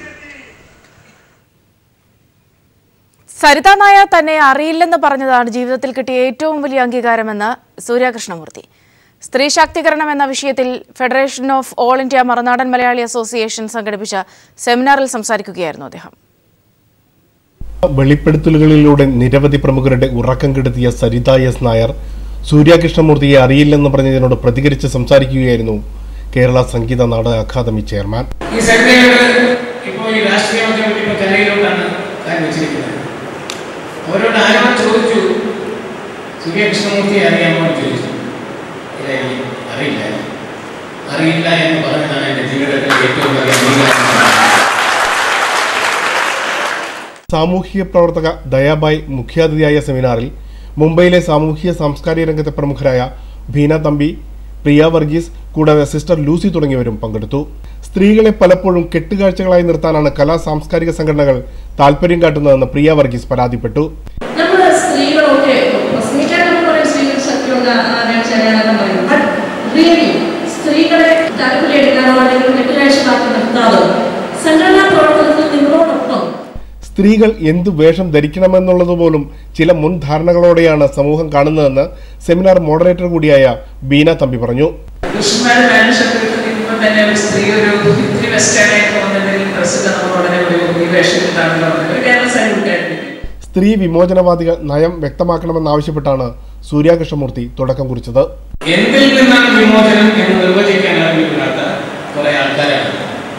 സരിത നായർ തന്നെ അറിയില്ലെന്ന് പറഞ്ഞതാണ് ജീവിതത്തിൽ കിട്ടിയ ഏറ്റവും വലിയ അംഗീകാരമെന്ന് സൂര്യകൃഷ്ണമൂർത്തി സ്ത്രീ ശാക്തീകരണം എന്ന വിഷയത്തിൽ ഫെഡറേഷൻ ഓഫ് ഓൾ ഇന്ത്യ മറുനാടൻ മലയാളി അസോസിയേഷൻ സംഘടിപ്പിച്ച സെമിനാറിൽ സംസാരിക്കുകയായിരുന്നു അദ്ദേഹം വെളിപ്പെടുത്തലുകളിലൂടെ നിരവധി പ്രമുഖരുടെ ഉറക്കം കെടുത്തിയ സരിത എസ് നായർ സൂര്യകൃഷ്ണമൂർത്തിയെ അറിയില്ലെന്ന് പറഞ്ഞതിനോട് പ്രതികരിച്ച് സംസാരിക്കുകയായിരുന്നു കേരള സംഗീത നാടക അക്കാദമി ചെയർമാൻ ഈ സെമിനാറ് ഇപ്പോൾ ഈ രാഷ്ട്രീയമൊക്കെ ഇപ്പോൾ കലയിലോട്ടാണ് കാര്യം വെച്ചിരിക്കുന്നത് അവരോട് ആരോ ചോദിച്ചു സൂര്യകൃഷ്ണമൂർത്തിയെ അറിയാമോ എന്ന് ചോദിച്ചു ഇല്ല എനിക്ക് അറിയില്ല അറിയില്ല എന്ന് പറഞ്ഞതാണ് എൻ്റെ ജീവിതത്തിലെ ഏറ്റവും വലിയ അംഗീകാരം സാമൂഹിക പ്രവർത്തക ദയാബായ് മുഖ്യാതിഥിയായ സെമിനാറിൽ മുംബൈയിലെ സാമൂഹിക സാംസ്കാരിക രംഗത്തെ പ്രമുഖരായ ഭീന തമ്പി പ്രിയ വർഗീസ് കൂടാതെ സിസ്റ്റർ ലൂസി തുടങ്ങിയവരും പങ്കെടുത്തു സ്ത്രീകളെ പലപ്പോഴും കെട്ടുകാഴ്ചകളായി നിർത്താനാണ് കലാ സാംസ്കാരിക സംഘടനകൾ താല്പര്യം കാട്ടുന്നതെന്ന് പ്രിയ വർഗീസ് പരാതിപ്പെട്ടു നമ്മൾ സ്ത്രീകളൊക്കെ പ്രസംഗിക്കാൻ നമ്മൾ പറയും സ്ത്രീകൾ ശക്തിയുള്ള ആരാച്ചാരാണെന്ന് പറയുന്നത് ബട്ട് റിയലി സ്ത്രീകളെ താല്പര്യമെടുക്കാനോ അല്ലെങ്കിൽ കെട്ടുകാഴ്ചക്കാക്കി നിർത്താതോ സംഘടനാ പ്രവർത്തനത്തിൽ നിങ്ങളോടൊപ്പം സ്ത്രീകൾ എന്തു വേഷം ധരിക്കണമെന്നുള്ളത് പോലും ചില മുൻധാരണകളോടെയാണ് സമൂഹം കാണുന്നതെന്ന് സെമിനാർ മോഡറേറ്റർ കൂടിയായ ബീന തമ്പി പറഞ്ഞു പുരുഷന്മാർ പാന്റ് ഷർട്ട് ഇട്ട് നിൽക്കുമ്പോൾ തന്നെ ഒരു സ്ത്രീ ഒരു ഇത്തിരി വെസ്റ്റേൺ ആയിട്ട് വന്നിട്ടുണ്ടെങ്കിൽ ഡ്രസ്സിൽ നമ്മൾ ഉടനെ ഒരു ഈ വേഷത്തിട്ടാണല്ലോ ഒരു കേരള സൈനികരായിട്ട് സ്ത്രീ വിമോചനവാദികൾ നയം വ്യക്തമാക്കണമെന്നാവശ്യപ്പെട്ടാണ് സൂര്യകൃഷ്ണമൂർത്തി തുടക്കം കുറിച്ചത് എന്തിൽ നിന്നാണ് വിമോചനം എന്ന് നിർവചിക്കാൻ അറിയില്ലാത്ത കുറെ ആൾക്കാരാണ്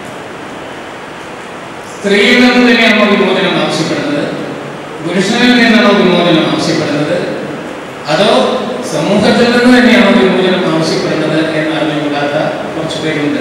സ്ത്രീയിൽ നിന്ന് തന്നെയാണോ വിമോചനം ആവശ്യപ്പെടുന്നത് പുരുഷനിൽ നിന്നാണോ വിമോചനം ആവശ്യപ്പെടുന്നത് അതോ സമൂഹത്തിൽ നിന്ന് തന്നെയാണോ വിമോചനം ആവശ്യപ്പെടുന്നത് എന്ന് അറിഞ്ഞുകൂടാത്ത കുറച്ചു പേരുണ്ട്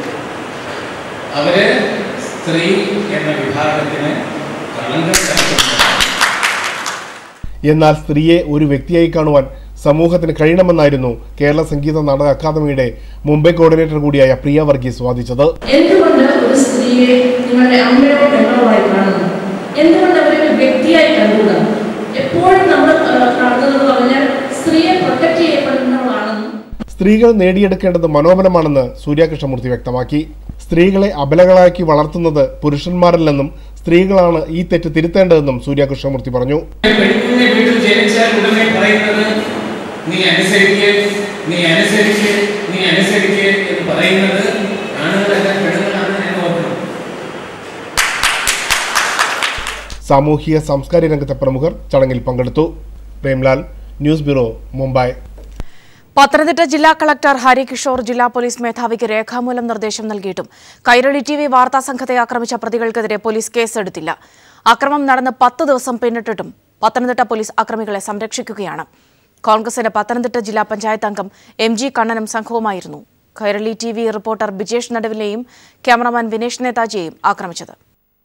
അവര് സ്ത്രീ എന്ന വിഭാഗത്തിന് കളങ്കം ചാർത്തുന്നു എന്നാൽ സ്ത്രീയെ ഒരു വ്യക്തിയായി കാണുവാൻ സമൂഹത്തിന് കഴിയണമെന്നായിരുന്നു കേരള സംഗീത നാടക അക്കാദമിയുടെ മുംബൈ കോർഡിനേറ്റർ കൂടിയായ പ്രിയ വർഗീസ് വാദിച്ചത് എന്തുകൊണ്ട് ഒരു സ്ത്രീയെ നിങ്ങളുടെ അമ്മയോ പെങ്ങളോ ആയി കാണുന്നു എന്തുകൊണ്ട് അവരെ ഒരു വ്യക്തിയായി കണ്ടുകൂടാ എപ്പോഴും നമ്മൾ ആ, കാണുന്നതെന്ന് പറഞ്ഞാൽ സ്ത്രീയെ പ്രൊട്ടക്ട് ചെയ്യപ്പെടുന്നവളാണെന്നും സ്ത്രീകൾ നേടിയെടുക്കേണ്ടത് മനോബലമാണെന്ന് സൂര്യകൃഷ്ണമൂർത്തി വ്യക്തമാക്കി സ്ത്രീകളെ അബലകളാക്കി വളർത്തുന്നത് പുരുഷന്മാരല്ലെന്നും സ്ത്രീകളാണ് ഈ തെറ്റ് തിരുത്തേണ്ടതെന്നും സൂര്യകൃഷ്ണമൂർത്തി പറഞ്ഞു പെൺകുഞ്ഞെ വീട്ടിൽ ജനിച്ചാൽ ഉടനെ പറയുന്നത് നീ അനുസരിക്ക് നീ അനുസരിക്ക് നീ അനുസരിക്ക് എന്ന് പറയുന്നത് ആണുങ്ങളല്ല പെണ്ണുങ്ങളാണ് എന്ന് ഓർക്കണം സാമൂഹിക സാംസ്കാരിക രംഗത്തെ പ്രമുഖർ ചടങ്ങിൽ പങ്കെടുത്തു പ്രേംലാൽ ന്യൂസ് ബ്യൂറോ മുംബൈ പത്തനംതിട്ട ജില്ലാ കളക്ടർ ഹരികിഷോർ ജില്ലാ പോലീസ് മേധാവിക്ക് രേഖാമൂലം നിർദ്ദേശം നൽകിയിട്ടും കൈരളി ടി വി വാർത്താ സംഘത്തെ ആക്രമിച്ച പ്രതികൾക്കെതിരെ പോലീസ് കേസെടുത്തില്ല അക്രമം നടന്ന് പത്ത് ദിവസം പിന്നിട്ടിട്ടും പത്തനംതിട്ട പോലീസ് അക്രമികളെ സംരക്ഷിക്കുകയാണ് കോൺഗ്രസിന്റെ പത്തനംതിട്ട ജില്ലാ പഞ്ചായത്ത് അംഗം എം ജി കണ്ണനും സംഘവുമായിരുന്നു Kairali T V reporter Bijesh നടുവിലെയും ക്യാമറമാൻ വിനേഷ് നേതാജിയെയും ആക്രമിച്ചത്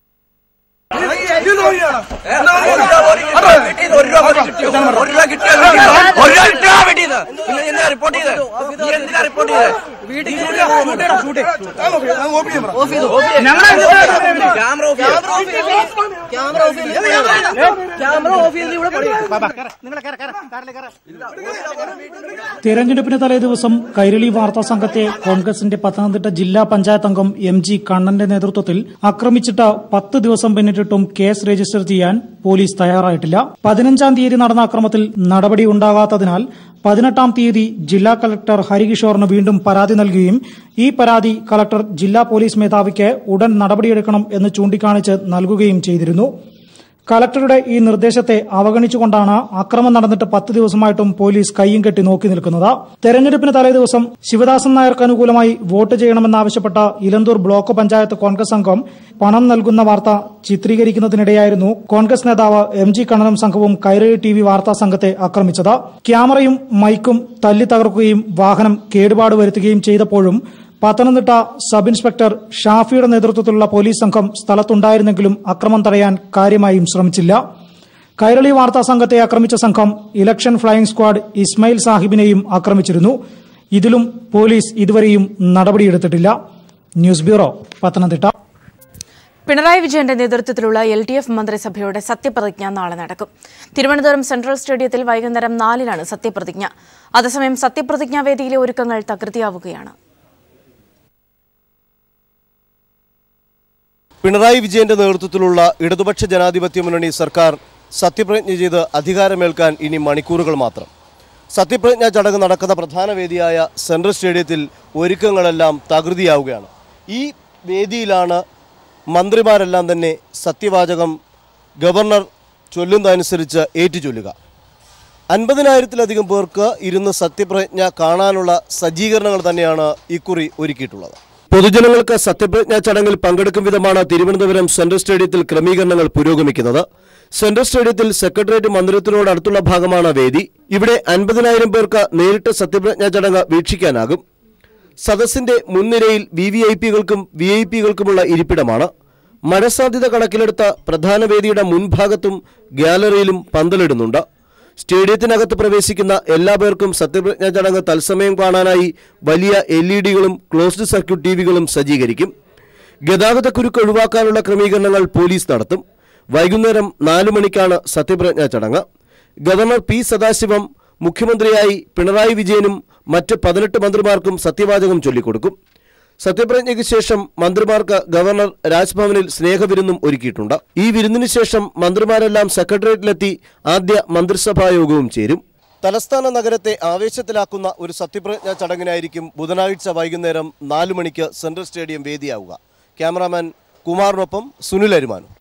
തെരഞ്ഞെടുപ്പിന് തലേ ദിവസം കൈരളി വാർത്താ സംഘത്തെ കോൺഗ്രസിന്റെ പത്തനംതിട്ട ജില്ലാ പഞ്ചായത്ത് അംഗം എം ജി കണ്ണന്റെ നേതൃത്വത്തിൽ ആക്രമിച്ചിട്ട് പത്ത് ദിവസം പിന്നിട്ടിട്ടും കേസ് രജിസ്റ്റർ ചെയ്യാൻ പോലീസ് തയ്യാറായിട്ടില്ല പതിനഞ്ചാം തീയതി നടന്ന അക്രമത്തിൽ നടപടി ഉണ്ടാകാത്തതിനാൽ പതിനെട്ടാം തീയതി ജില്ലാ കളക്ടർ ഹരികിഷോറിന് വീണ്ടും പരാതി നൽകുകയും ഈ പരാതി കളക്ടർ ജില്ലാ പോലീസ് മേധാവിക്ക് ഉടൻ നടപടിയെടുക്കണം എന്ന് ചൂണ്ടിക്കാണിച്ച് നൽകുകയും ചെയ്തിരുന്നു കളക്ടറുടെ ഈ നിർദ്ദേശത്തെ അവഗണിച്ചുകൊണ്ടാണ് അക്രമം നടന്നിട്ട് പത്ത് ദിവസമായിട്ടും പോലീസ് കയ്യും കെട്ടി നോക്കി നിൽക്കുന്നത് തെരഞ്ഞെടുപ്പിന് തലേദിവസം ശിവദാസൻ നായർക്ക് അനുകൂലമായി വോട്ട് ചെയ്യണമെന്നാവശ്യപ്പെട്ട ഇലന്തൂർ ബ്ലോക്ക് പഞ്ചായത്ത് കോൺഗ്രസ് അംഗം പണം നൽകുന്ന വാർത്ത ചിത്രീകരിക്കുന്നതിനിടെയായിരുന്നു കോൺഗ്രസ് നേതാവ് എം ജി കണ്ണനും സംഘവും കൈരളി ടി വി വാർത്താ സംഘത്തെ ആക്രമിച്ചത് ക്യാമറയും മൈക്കും തല്ലി തകർക്കുകയും വാഹനം കേടുപാട് വരുത്തുകയും ചെയ്തപ്പോഴും പത്തനംതിട്ട സബ് ഇൻസ്പെക്ടർ ഷാഫിയുടെ നേതൃത്വത്തിലുള്ള പോലീസ് സംഘം സ്ഥലത്തുണ്ടായിരുന്നെങ്കിലും അക്രമം തടയാൻ കാര്യമായും ശ്രമിച്ചില്ല കൈരളി വാർത്താ സംഘത്തെ ആക്രമിച്ച സംഘം ഇലക്ഷൻ ഫ്ലൈയിംഗ് സ്ക്വാഡ് ഇസ്മായിൽ സാഹിബിനെയും ആക്രമിച്ചിരുന്നു ഇതിലും പോലീസ് ഇതുവരെയും നടപടിയെടുത്തിട്ടില്ല ന്യൂസ് ബ്യൂറോ പത്തനംതിട്ട പിണറായി വിജയന്റെ നേതൃത്വത്തിലുള്ള എൽ ഡി എഫ് മന്ത്രിസഭയുടെ സത്യപ്രതിജ്ഞ നാളെ നടക്കും തിരുവനന്തപുരം സെൻട്രൽ സ്റ്റേഡിയത്തിൽ വൈകുന്നേരം നാലിനാണ് സത്യപ്രതിജ്ഞ അതേസമയം സത്യപ്രതിജ്ഞാ വേദിയിലെ ഒരുക്കങ്ങൾ തകൃതിയാവുകയാണ് പിണറായി വിജയന്റെ നേതൃത്വത്തിലുള്ള ഇടതുപക്ഷ ജനാധിപത്യ മുന്നണി സർക്കാർ സത്യപ്രതിജ്ഞ ചെയ്ത് അധികാരമേൽക്കാൻ ഇനി മണിക്കൂറുകൾ മാത്രം സത്യപ്രതിജ്ഞാ ചടങ്ങ് നടക്കുന്ന പ്രധാന വേദിയായ സെൻട്രൽ സ്റ്റേഡിയത്തിൽ ഒരുക്കങ്ങളെല്ലാം തകൃതിയാവുകയാണ് ഈ വേദിയിലാണ് മന്ത്രിമാരെല്ലാം തന്നെ സത്യവാചകം ഗവർണർ ചൊല്ലുന്നതനുസരിച്ച് ഏറ്റുചൊല്ലുക അൻപതിനായിരത്തിലധികം പേർക്ക് ഇരുന്ന് സത്യപ്രതിജ്ഞ കാണാനുള്ള സജ്ജീകരണങ്ങൾ തന്നെയാണ് ഇക്കുറി ഒരുക്കിയിട്ടുള്ളത് പൊതുജനങ്ങൾക്ക് സത്യപ്രതിജ്ഞാ ചടങ്ങിൽ പങ്കെടുക്കും വിധമാണ് തിരുവനന്തപുരം സെൻട്രൽ സ്റ്റേഡിയത്തിൽ ക്രമീകരണങ്ങൾ പുരോഗമിക്കുന്നത് സെൻട്രൽ സ്റ്റേഡിയത്തിൽ സെക്രട്ടേറിയറ്റ് മന്ദിരത്തിനോട് അടുത്തുള്ള ഭാഗമാണ് വേദി ഇവിടെ അൻപതിനായിരം പേർക്ക് നേരിട്ട് സത്യപ്രതിജ്ഞാ ചടങ്ങ് വീക്ഷിക്കാനാകും സദസ്സിന്റെ മുൻനിരയിൽ വി വി ഐ പികൾക്കും വി ഐ പികൾക്കുമുള്ള ഇരിപ്പിടമാണ് മഴ സാധ്യത കണക്കിലെടുത്ത പ്രധാന വേദിയുടെ മുൻഭാഗത്തും ഗ്യാലറിയിലും പന്തലിടുന്നുണ്ട് സ്റ്റേഡിയത്തിനകത്ത് പ്രവേശിക്കുന്ന എല്ലാ പേർക്കും സത്യപ്രതിജ്ഞാ ചടങ്ങ് തത്സമയം കാണാനായി വലിയ എൽ ഇ ഡികളും ക്ലോസ്ഡ് സർക്യൂട്ട് ടി വികളും സജ്ജീകരിക്കും ഗതാഗതക്കുരുക്ക് ഒഴിവാക്കാനുള്ള ക്രമീകരണങ്ങൾ പോലീസ് നടത്തും വൈകുന്നേരം നാലു മണിക്കാണ് സത്യപ്രതിജ്ഞാ ചടങ്ങ് ഗവർണർ പി സദാശിവം മുഖ്യമന്ത്രിയായി പിണറായി വിജയനും മറ്റ് പതിനെട്ട് മന്ത്രിമാർക്കും സത്യവാചകം ചൊല്ലിക്കൊടുക്കും സത്യപ്രതിജ്ഞയ്ക്ക് ശേഷം മന്ത്രിമാർക്ക് ഗവർണർ രാജ്ഭവനിൽ സ്നേഹവിരുന്നും ഒരുക്കിയിട്ടുണ്ട് ഈ വിരുന്നിന് ശേഷം മന്ത്രിമാരെല്ലാം സെക്രട്ടേറിയറ്റിലെത്തി ആദ്യ മന്ത്രിസഭാ യോഗവും ചേരും തലസ്ഥാന നഗരത്തെ ആവേശത്തിലാക്കുന്ന ഒരു സത്യപ്രതിജ്ഞാ ചടങ്ങിനായിരിക്കും ബുധനാഴ്ച വൈകുന്നേരം നാലു മണിക്ക് സെൻട്രൽ സ്റ്റേഡിയം വേദിയാവുക ക്യാമറാമാൻ കുമാറിനൊപ്പം സുനിൽ അരുമാനും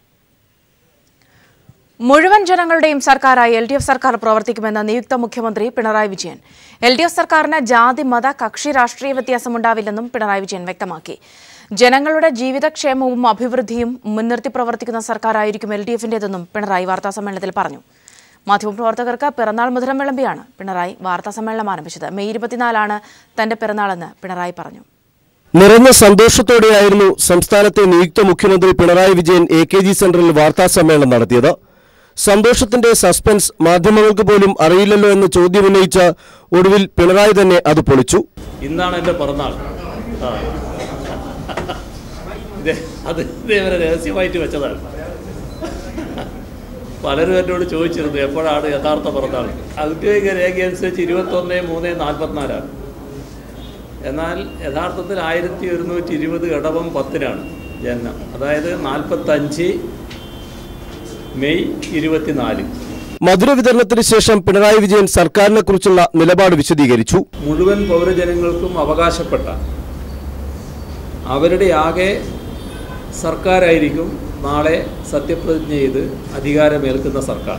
മുഴുവൻ ജനങ്ങളുടെയും സർക്കാരായി എൽ ഡി എഫ് സർക്കാർ പ്രവർത്തിക്കുമെന്ന് നിയുക്ത മുഖ്യമന്ത്രി Pinarayi Vijayan L D F സർക്കാരിന് ജാതി മത കക്ഷി രാഷ്ട്രീയ വ്യത്യാസമുണ്ടാവില്ലെന്നും പിണറായി വിജയൻ വ്യക്തമാക്കി ജനങ്ങളുടെ ജീവിതക്ഷേമവും അഭിവൃദ്ധിയും മുൻനിർത്തി പ്രവർത്തിക്കുന്ന സർക്കാരായിരിക്കും എൽ ഡി എഫിന്റേതെന്നും പിണറായി വാർത്താസമ്മേളനത്തിൽ പറഞ്ഞു മാധ്യമപ്രവർത്തകർക്ക് പിറന്നാൾ മുതലം വിളമ്പിയാണ് പിണറായി വാർത്താസമ്മേളനം ആരംഭിച്ചത് മെയ് ഇരുപത്തിനാലാണ് തന്റെ പിറന്നാളെന്ന് പിണറായി പറഞ്ഞു നിറഞ്ഞ സന്തോഷത്തോടെയായിരുന്നു സംസ്ഥാനത്തെ നിയുക്ത മുഖ്യമന്ത്രി Pinarayi Vijayan A K G സെന്ററിൽ വാർത്താസമ്മേളനം നടത്തിയത് സന്തോഷത്തിന്റെ സസ്പെൻസ് മാധ്യമങ്ങൾക്ക് പോലും അറിയില്ലല്ലോ എന്ന ചോദ്യം ഉന്നയിച്ച ഒടുവിൽ പിണറായി തന്നെ അത് പൊളിച്ചു ഇന്നാണ് എൻ്റെ പിറന്നാൾ ആ ഇത് അത് ഇതേവരെ രഹസ്യമായിട്ട് വെച്ചതാണ് പലരും എന്നോട് ചോദിച്ചിരുന്നു എപ്പോഴാണ് യഥാർത്ഥ പിറന്നാൾ ഔദ്യോഗിക രേഖ അനുസരിച്ച് ഇരുപത്തൊന്ന് മൂന്ന് നാൽപ്പത്തിനാലാണ് എന്നാൽ യഥാർത്ഥത്തിൽ ആയിരത്തി ഒരുന്നൂറ്റി ഇരുപത് ഇടവം പത്തിനാണ് ജനനം അതായത് നാൽപ്പത്തഞ്ച് മെയ് ഇരുപത്തിനാല് മധുര വിതരണത്തിന് ശേഷം പിണറായി വിജയൻ സർക്കാരിനെ കുറിച്ചുള്ള നിലപാട് വിശദീകരിച്ചു മുഴുവൻ പൗരജനങ്ങൾക്കും അവകാശപ്പെട്ട അവരുടെ ആകെ സർക്കാരായിരിക്കും നാളെ സത്യപ്രതിജ്ഞ ചെയ്ത് അധികാരമേൽക്കുന്ന സർക്കാർ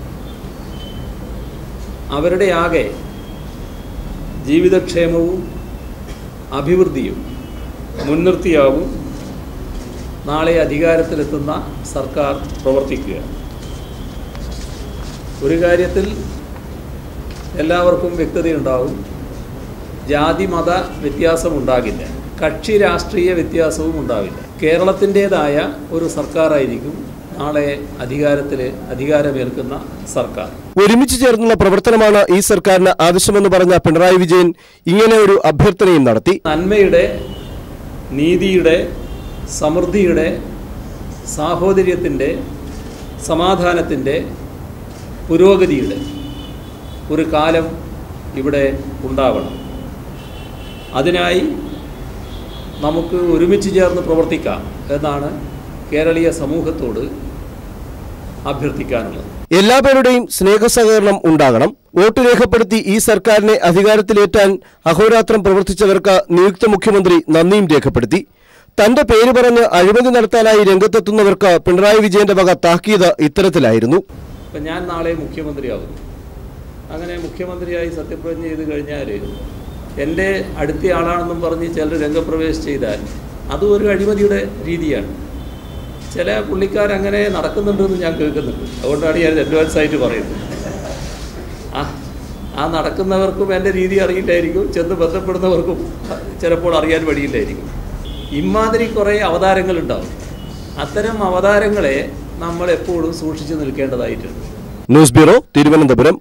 അവരുടെ ആകെ ജീവിതക്ഷേമവും അഭിവൃദ്ധിയും മുൻനിർത്തിയാവും നാളെ അധികാരത്തിലെത്തുന്ന സർക്കാർ പ്രവർത്തിക്കുക ഒരു കാര്യത്തിൽ എല്ലാവർക്കും വ്യക്തതയുണ്ടാവും ജാതി മത വ്യത്യാസമുണ്ടാകില്ല കക്ഷി രാഷ്ട്രീയ വ്യത്യാസവും ഉണ്ടാവില്ല കേരളത്തിൻ്റേതായ ഒരു സർക്കാരായിരിക്കും നാളെ അധികാരത്തിൽ അധികാരമേൽക്കുന്ന സർക്കാർ ഒരുമിച്ച് ചേർന്നുള്ള പ്രവർത്തനമാണ് ഈ സർക്കാരിന് ആവശ്യമെന്ന് പറഞ്ഞ പിണറായി വിജയൻ ഇങ്ങനെ ഒരു അഭ്യർത്ഥനയും നടത്തി നന്മയുടെ നീതിയുടെ സമൃദ്ധിയുടെ സാഹോദര്യത്തിൻ്റെ സമാധാനത്തിൻ്റെ പുരോഗതിയുടെ ഒരു കാലം ഇവിടെ ഉണ്ടാവണം അതിനായി നമുക്ക് ഒരുമിച്ച് ചേർന്ന് പ്രവർത്തിക്കാം എന്നാണ് കേരളീയ സമൂഹത്തോട് അഭ്യർത്ഥിക്കാനുള്ളത് എല്ലാ പേരുടെയും സ്നേഹസഹകരണം ഉണ്ടാകണം വോട്ട് രേഖപ്പെടുത്തി ഈ സർക്കാരിനെ അധികാരത്തിലേറ്റാൻ അഹോരാത്രം പ്രവർത്തിച്ചവർക്ക് നിയുക്ത മുഖ്യമന്ത്രി നന്ദിയും രേഖപ്പെടുത്തി തന്റെ പേര് പറഞ്ഞ് അഴിമതി നടത്താനായി രംഗത്തെത്തുന്നവർക്ക് പിണറായി വിജയന്റെ വക താക്കീത് ഇത്തരത്തിലായിരുന്നു ഇപ്പം ഞാൻ നാളെ മുഖ്യമന്ത്രിയാകുന്നു അങ്ങനെ മുഖ്യമന്ത്രിയായി സത്യപ്രതിജ്ഞ ചെയ്ത് കഴിഞ്ഞാൽ എൻ്റെ അടുത്ത ആളാണെന്നും പറഞ്ഞ് ചിലർ രംഗപ്രവേശം ചെയ്താൽ അതും ഒരു അഴിമതിയുടെ രീതിയാണ് ചില പുള്ളിക്കാരങ്ങനെ നടക്കുന്നുണ്ടെന്ന് ഞാൻ കേൾക്കുന്നുണ്ട് അതുകൊണ്ടാണ് ഞാൻ അഡ്വാൻസ് ആയിട്ട് പറയുന്നത് ആ ആ നടക്കുന്നവർക്കും എൻ്റെ രീതി അറിയില്ലായിരിക്കും ചെന്ന് ബന്ധപ്പെടുന്നവർക്കും ചിലപ്പോൾ അറിയാൻ വഴിയില്ലായിരിക്കും ഇമാതിരി കുറേ അവതാരങ്ങളുണ്ടാവും അത്തരം അവതാരങ്ങളെ നമ്മൾ എപ്പോഴും സൂക്ഷിച്ചു നിൽക്കേണ്ടതായിട്ടുണ്ട് news bureau Thiruvananthapuram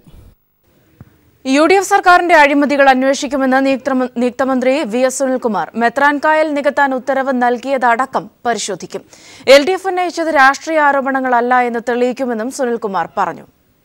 U D F സർക്കാരിന്റെ അഴിമതികൾ അന്വേഷിക്കുമെന്ന് നിയുക്ത- നിയുക്തമന്ത്രി വി എസ് സുനിൽകുമാർ മെത്രാൻകായൽ നികത്താൻ ഉത്തരവ് നൽകിയതടക്കം പരിശോധിക്കും എൽ ഡി എഫ് ഉന്നയിച്ചത് രാഷ്ട്രീയ ആരോപണങ്ങളല്ല എന്ന് തെളിയിക്കുമെന്നും സുനിൽകുമാർ പറഞ്ഞു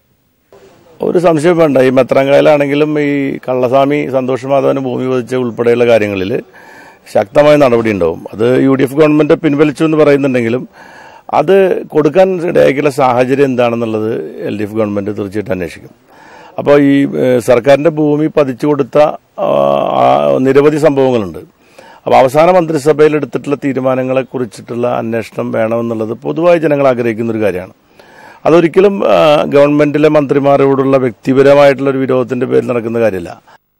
ഒരു സംശയം വേണ്ട ഈ മെത്രാങ്കായലാണെങ്കിലും ഈ കള്ളസ്വാമി സന്തോഷ് മാധവന് ഭൂമി പതിച്ച ഉൾപ്പെടെയുള്ള കാര്യങ്ങളിൽ ശക്തമായ നടപടി ഉണ്ടാവും അത് യു ഡി എഫ് ഗവൺമെന്റ് പിൻവലിച്ചു എന്ന് പറയുന്നുണ്ടെങ്കിലും അത് കൊടുക്കാൻ ഇടയാക്കിയുള്ള സാഹചര്യം എന്താണെന്നുള്ളത് എൽ ഡി എഫ് ഗവൺമെന്റ് തീർച്ചയായിട്ടും അന്വേഷിക്കും അപ്പോൾ ഈ ഏഹ്, സർക്കാരിന്റെ ഭൂമി പതിച്ചു കൊടുത്ത ആ, ആ, നിരവധി സംഭവങ്ങളുണ്ട് അപ്പോൾ അവസാന മന്ത്രിസഭയിൽ എടുത്തിട്ടുള്ള തീരുമാനങ്ങളെ കുറിച്ചിട്ടുള്ള അന്വേഷണം വേണമെന്നുള്ളത് പൊതുവായി ജനങ്ങൾ ആഗ്രഹിക്കുന്ന ഒരു കാര്യമാണ് അതൊരിക്കലും ആ, ഗവൺമെന്റിലെ മന്ത്രിമാരോടുള്ള വ്യക്തിപരമായിട്ടുള്ള ഒരു വിരോധത്തിന്റെ പേരിൽ നടക്കുന്ന കാര്യമല്ല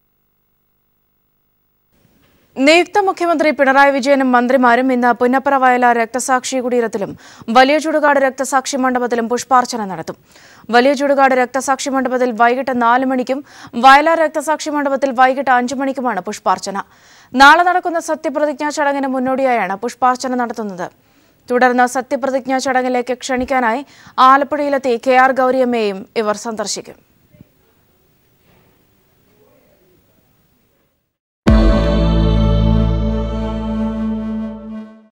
നിയുക്ത മുഖ്യമന്ത്രി പിണറായി വിജയനും മന്ത്രിമാരും ഇന്ന് പുന്നപ്പറ വയലാർ രക്തസാക്ഷി കുടീരത്തിലും വലിയ ചുടുകാട് രക്തസാക്ഷി മണ്ഡപത്തിലും പുഷ്പാർച്ചന നടത്തും വലിയ ചുടുകാട് രക്തസാക്ഷി മണ്ഡപത്തിൽ വൈകിട്ട് നാല് മണിക്കും വയലാർ രക്തസാക്ഷി മണ്ഡപത്തിൽ വൈകിട്ട് അഞ്ചു മണിക്കുമാണ് പുഷ്പാർച്ചന നാളെ നടക്കുന്ന സത്യപ്രതിജ്ഞാ ചടങ്ങിന് മുന്നോടിയായാണ് പുഷ്പാർച്ചന നടത്തുന്നത് തുടർന്ന് സത്യപ്രതിജ്ഞാ ചടങ്ങിലേക്ക് ക്ഷണിക്കാനായി ആലപ്പുഴയിലെത്തി കെ ആർ ഗൗരിയമ്മയെയും ഇവർ സന്ദർശിക്കും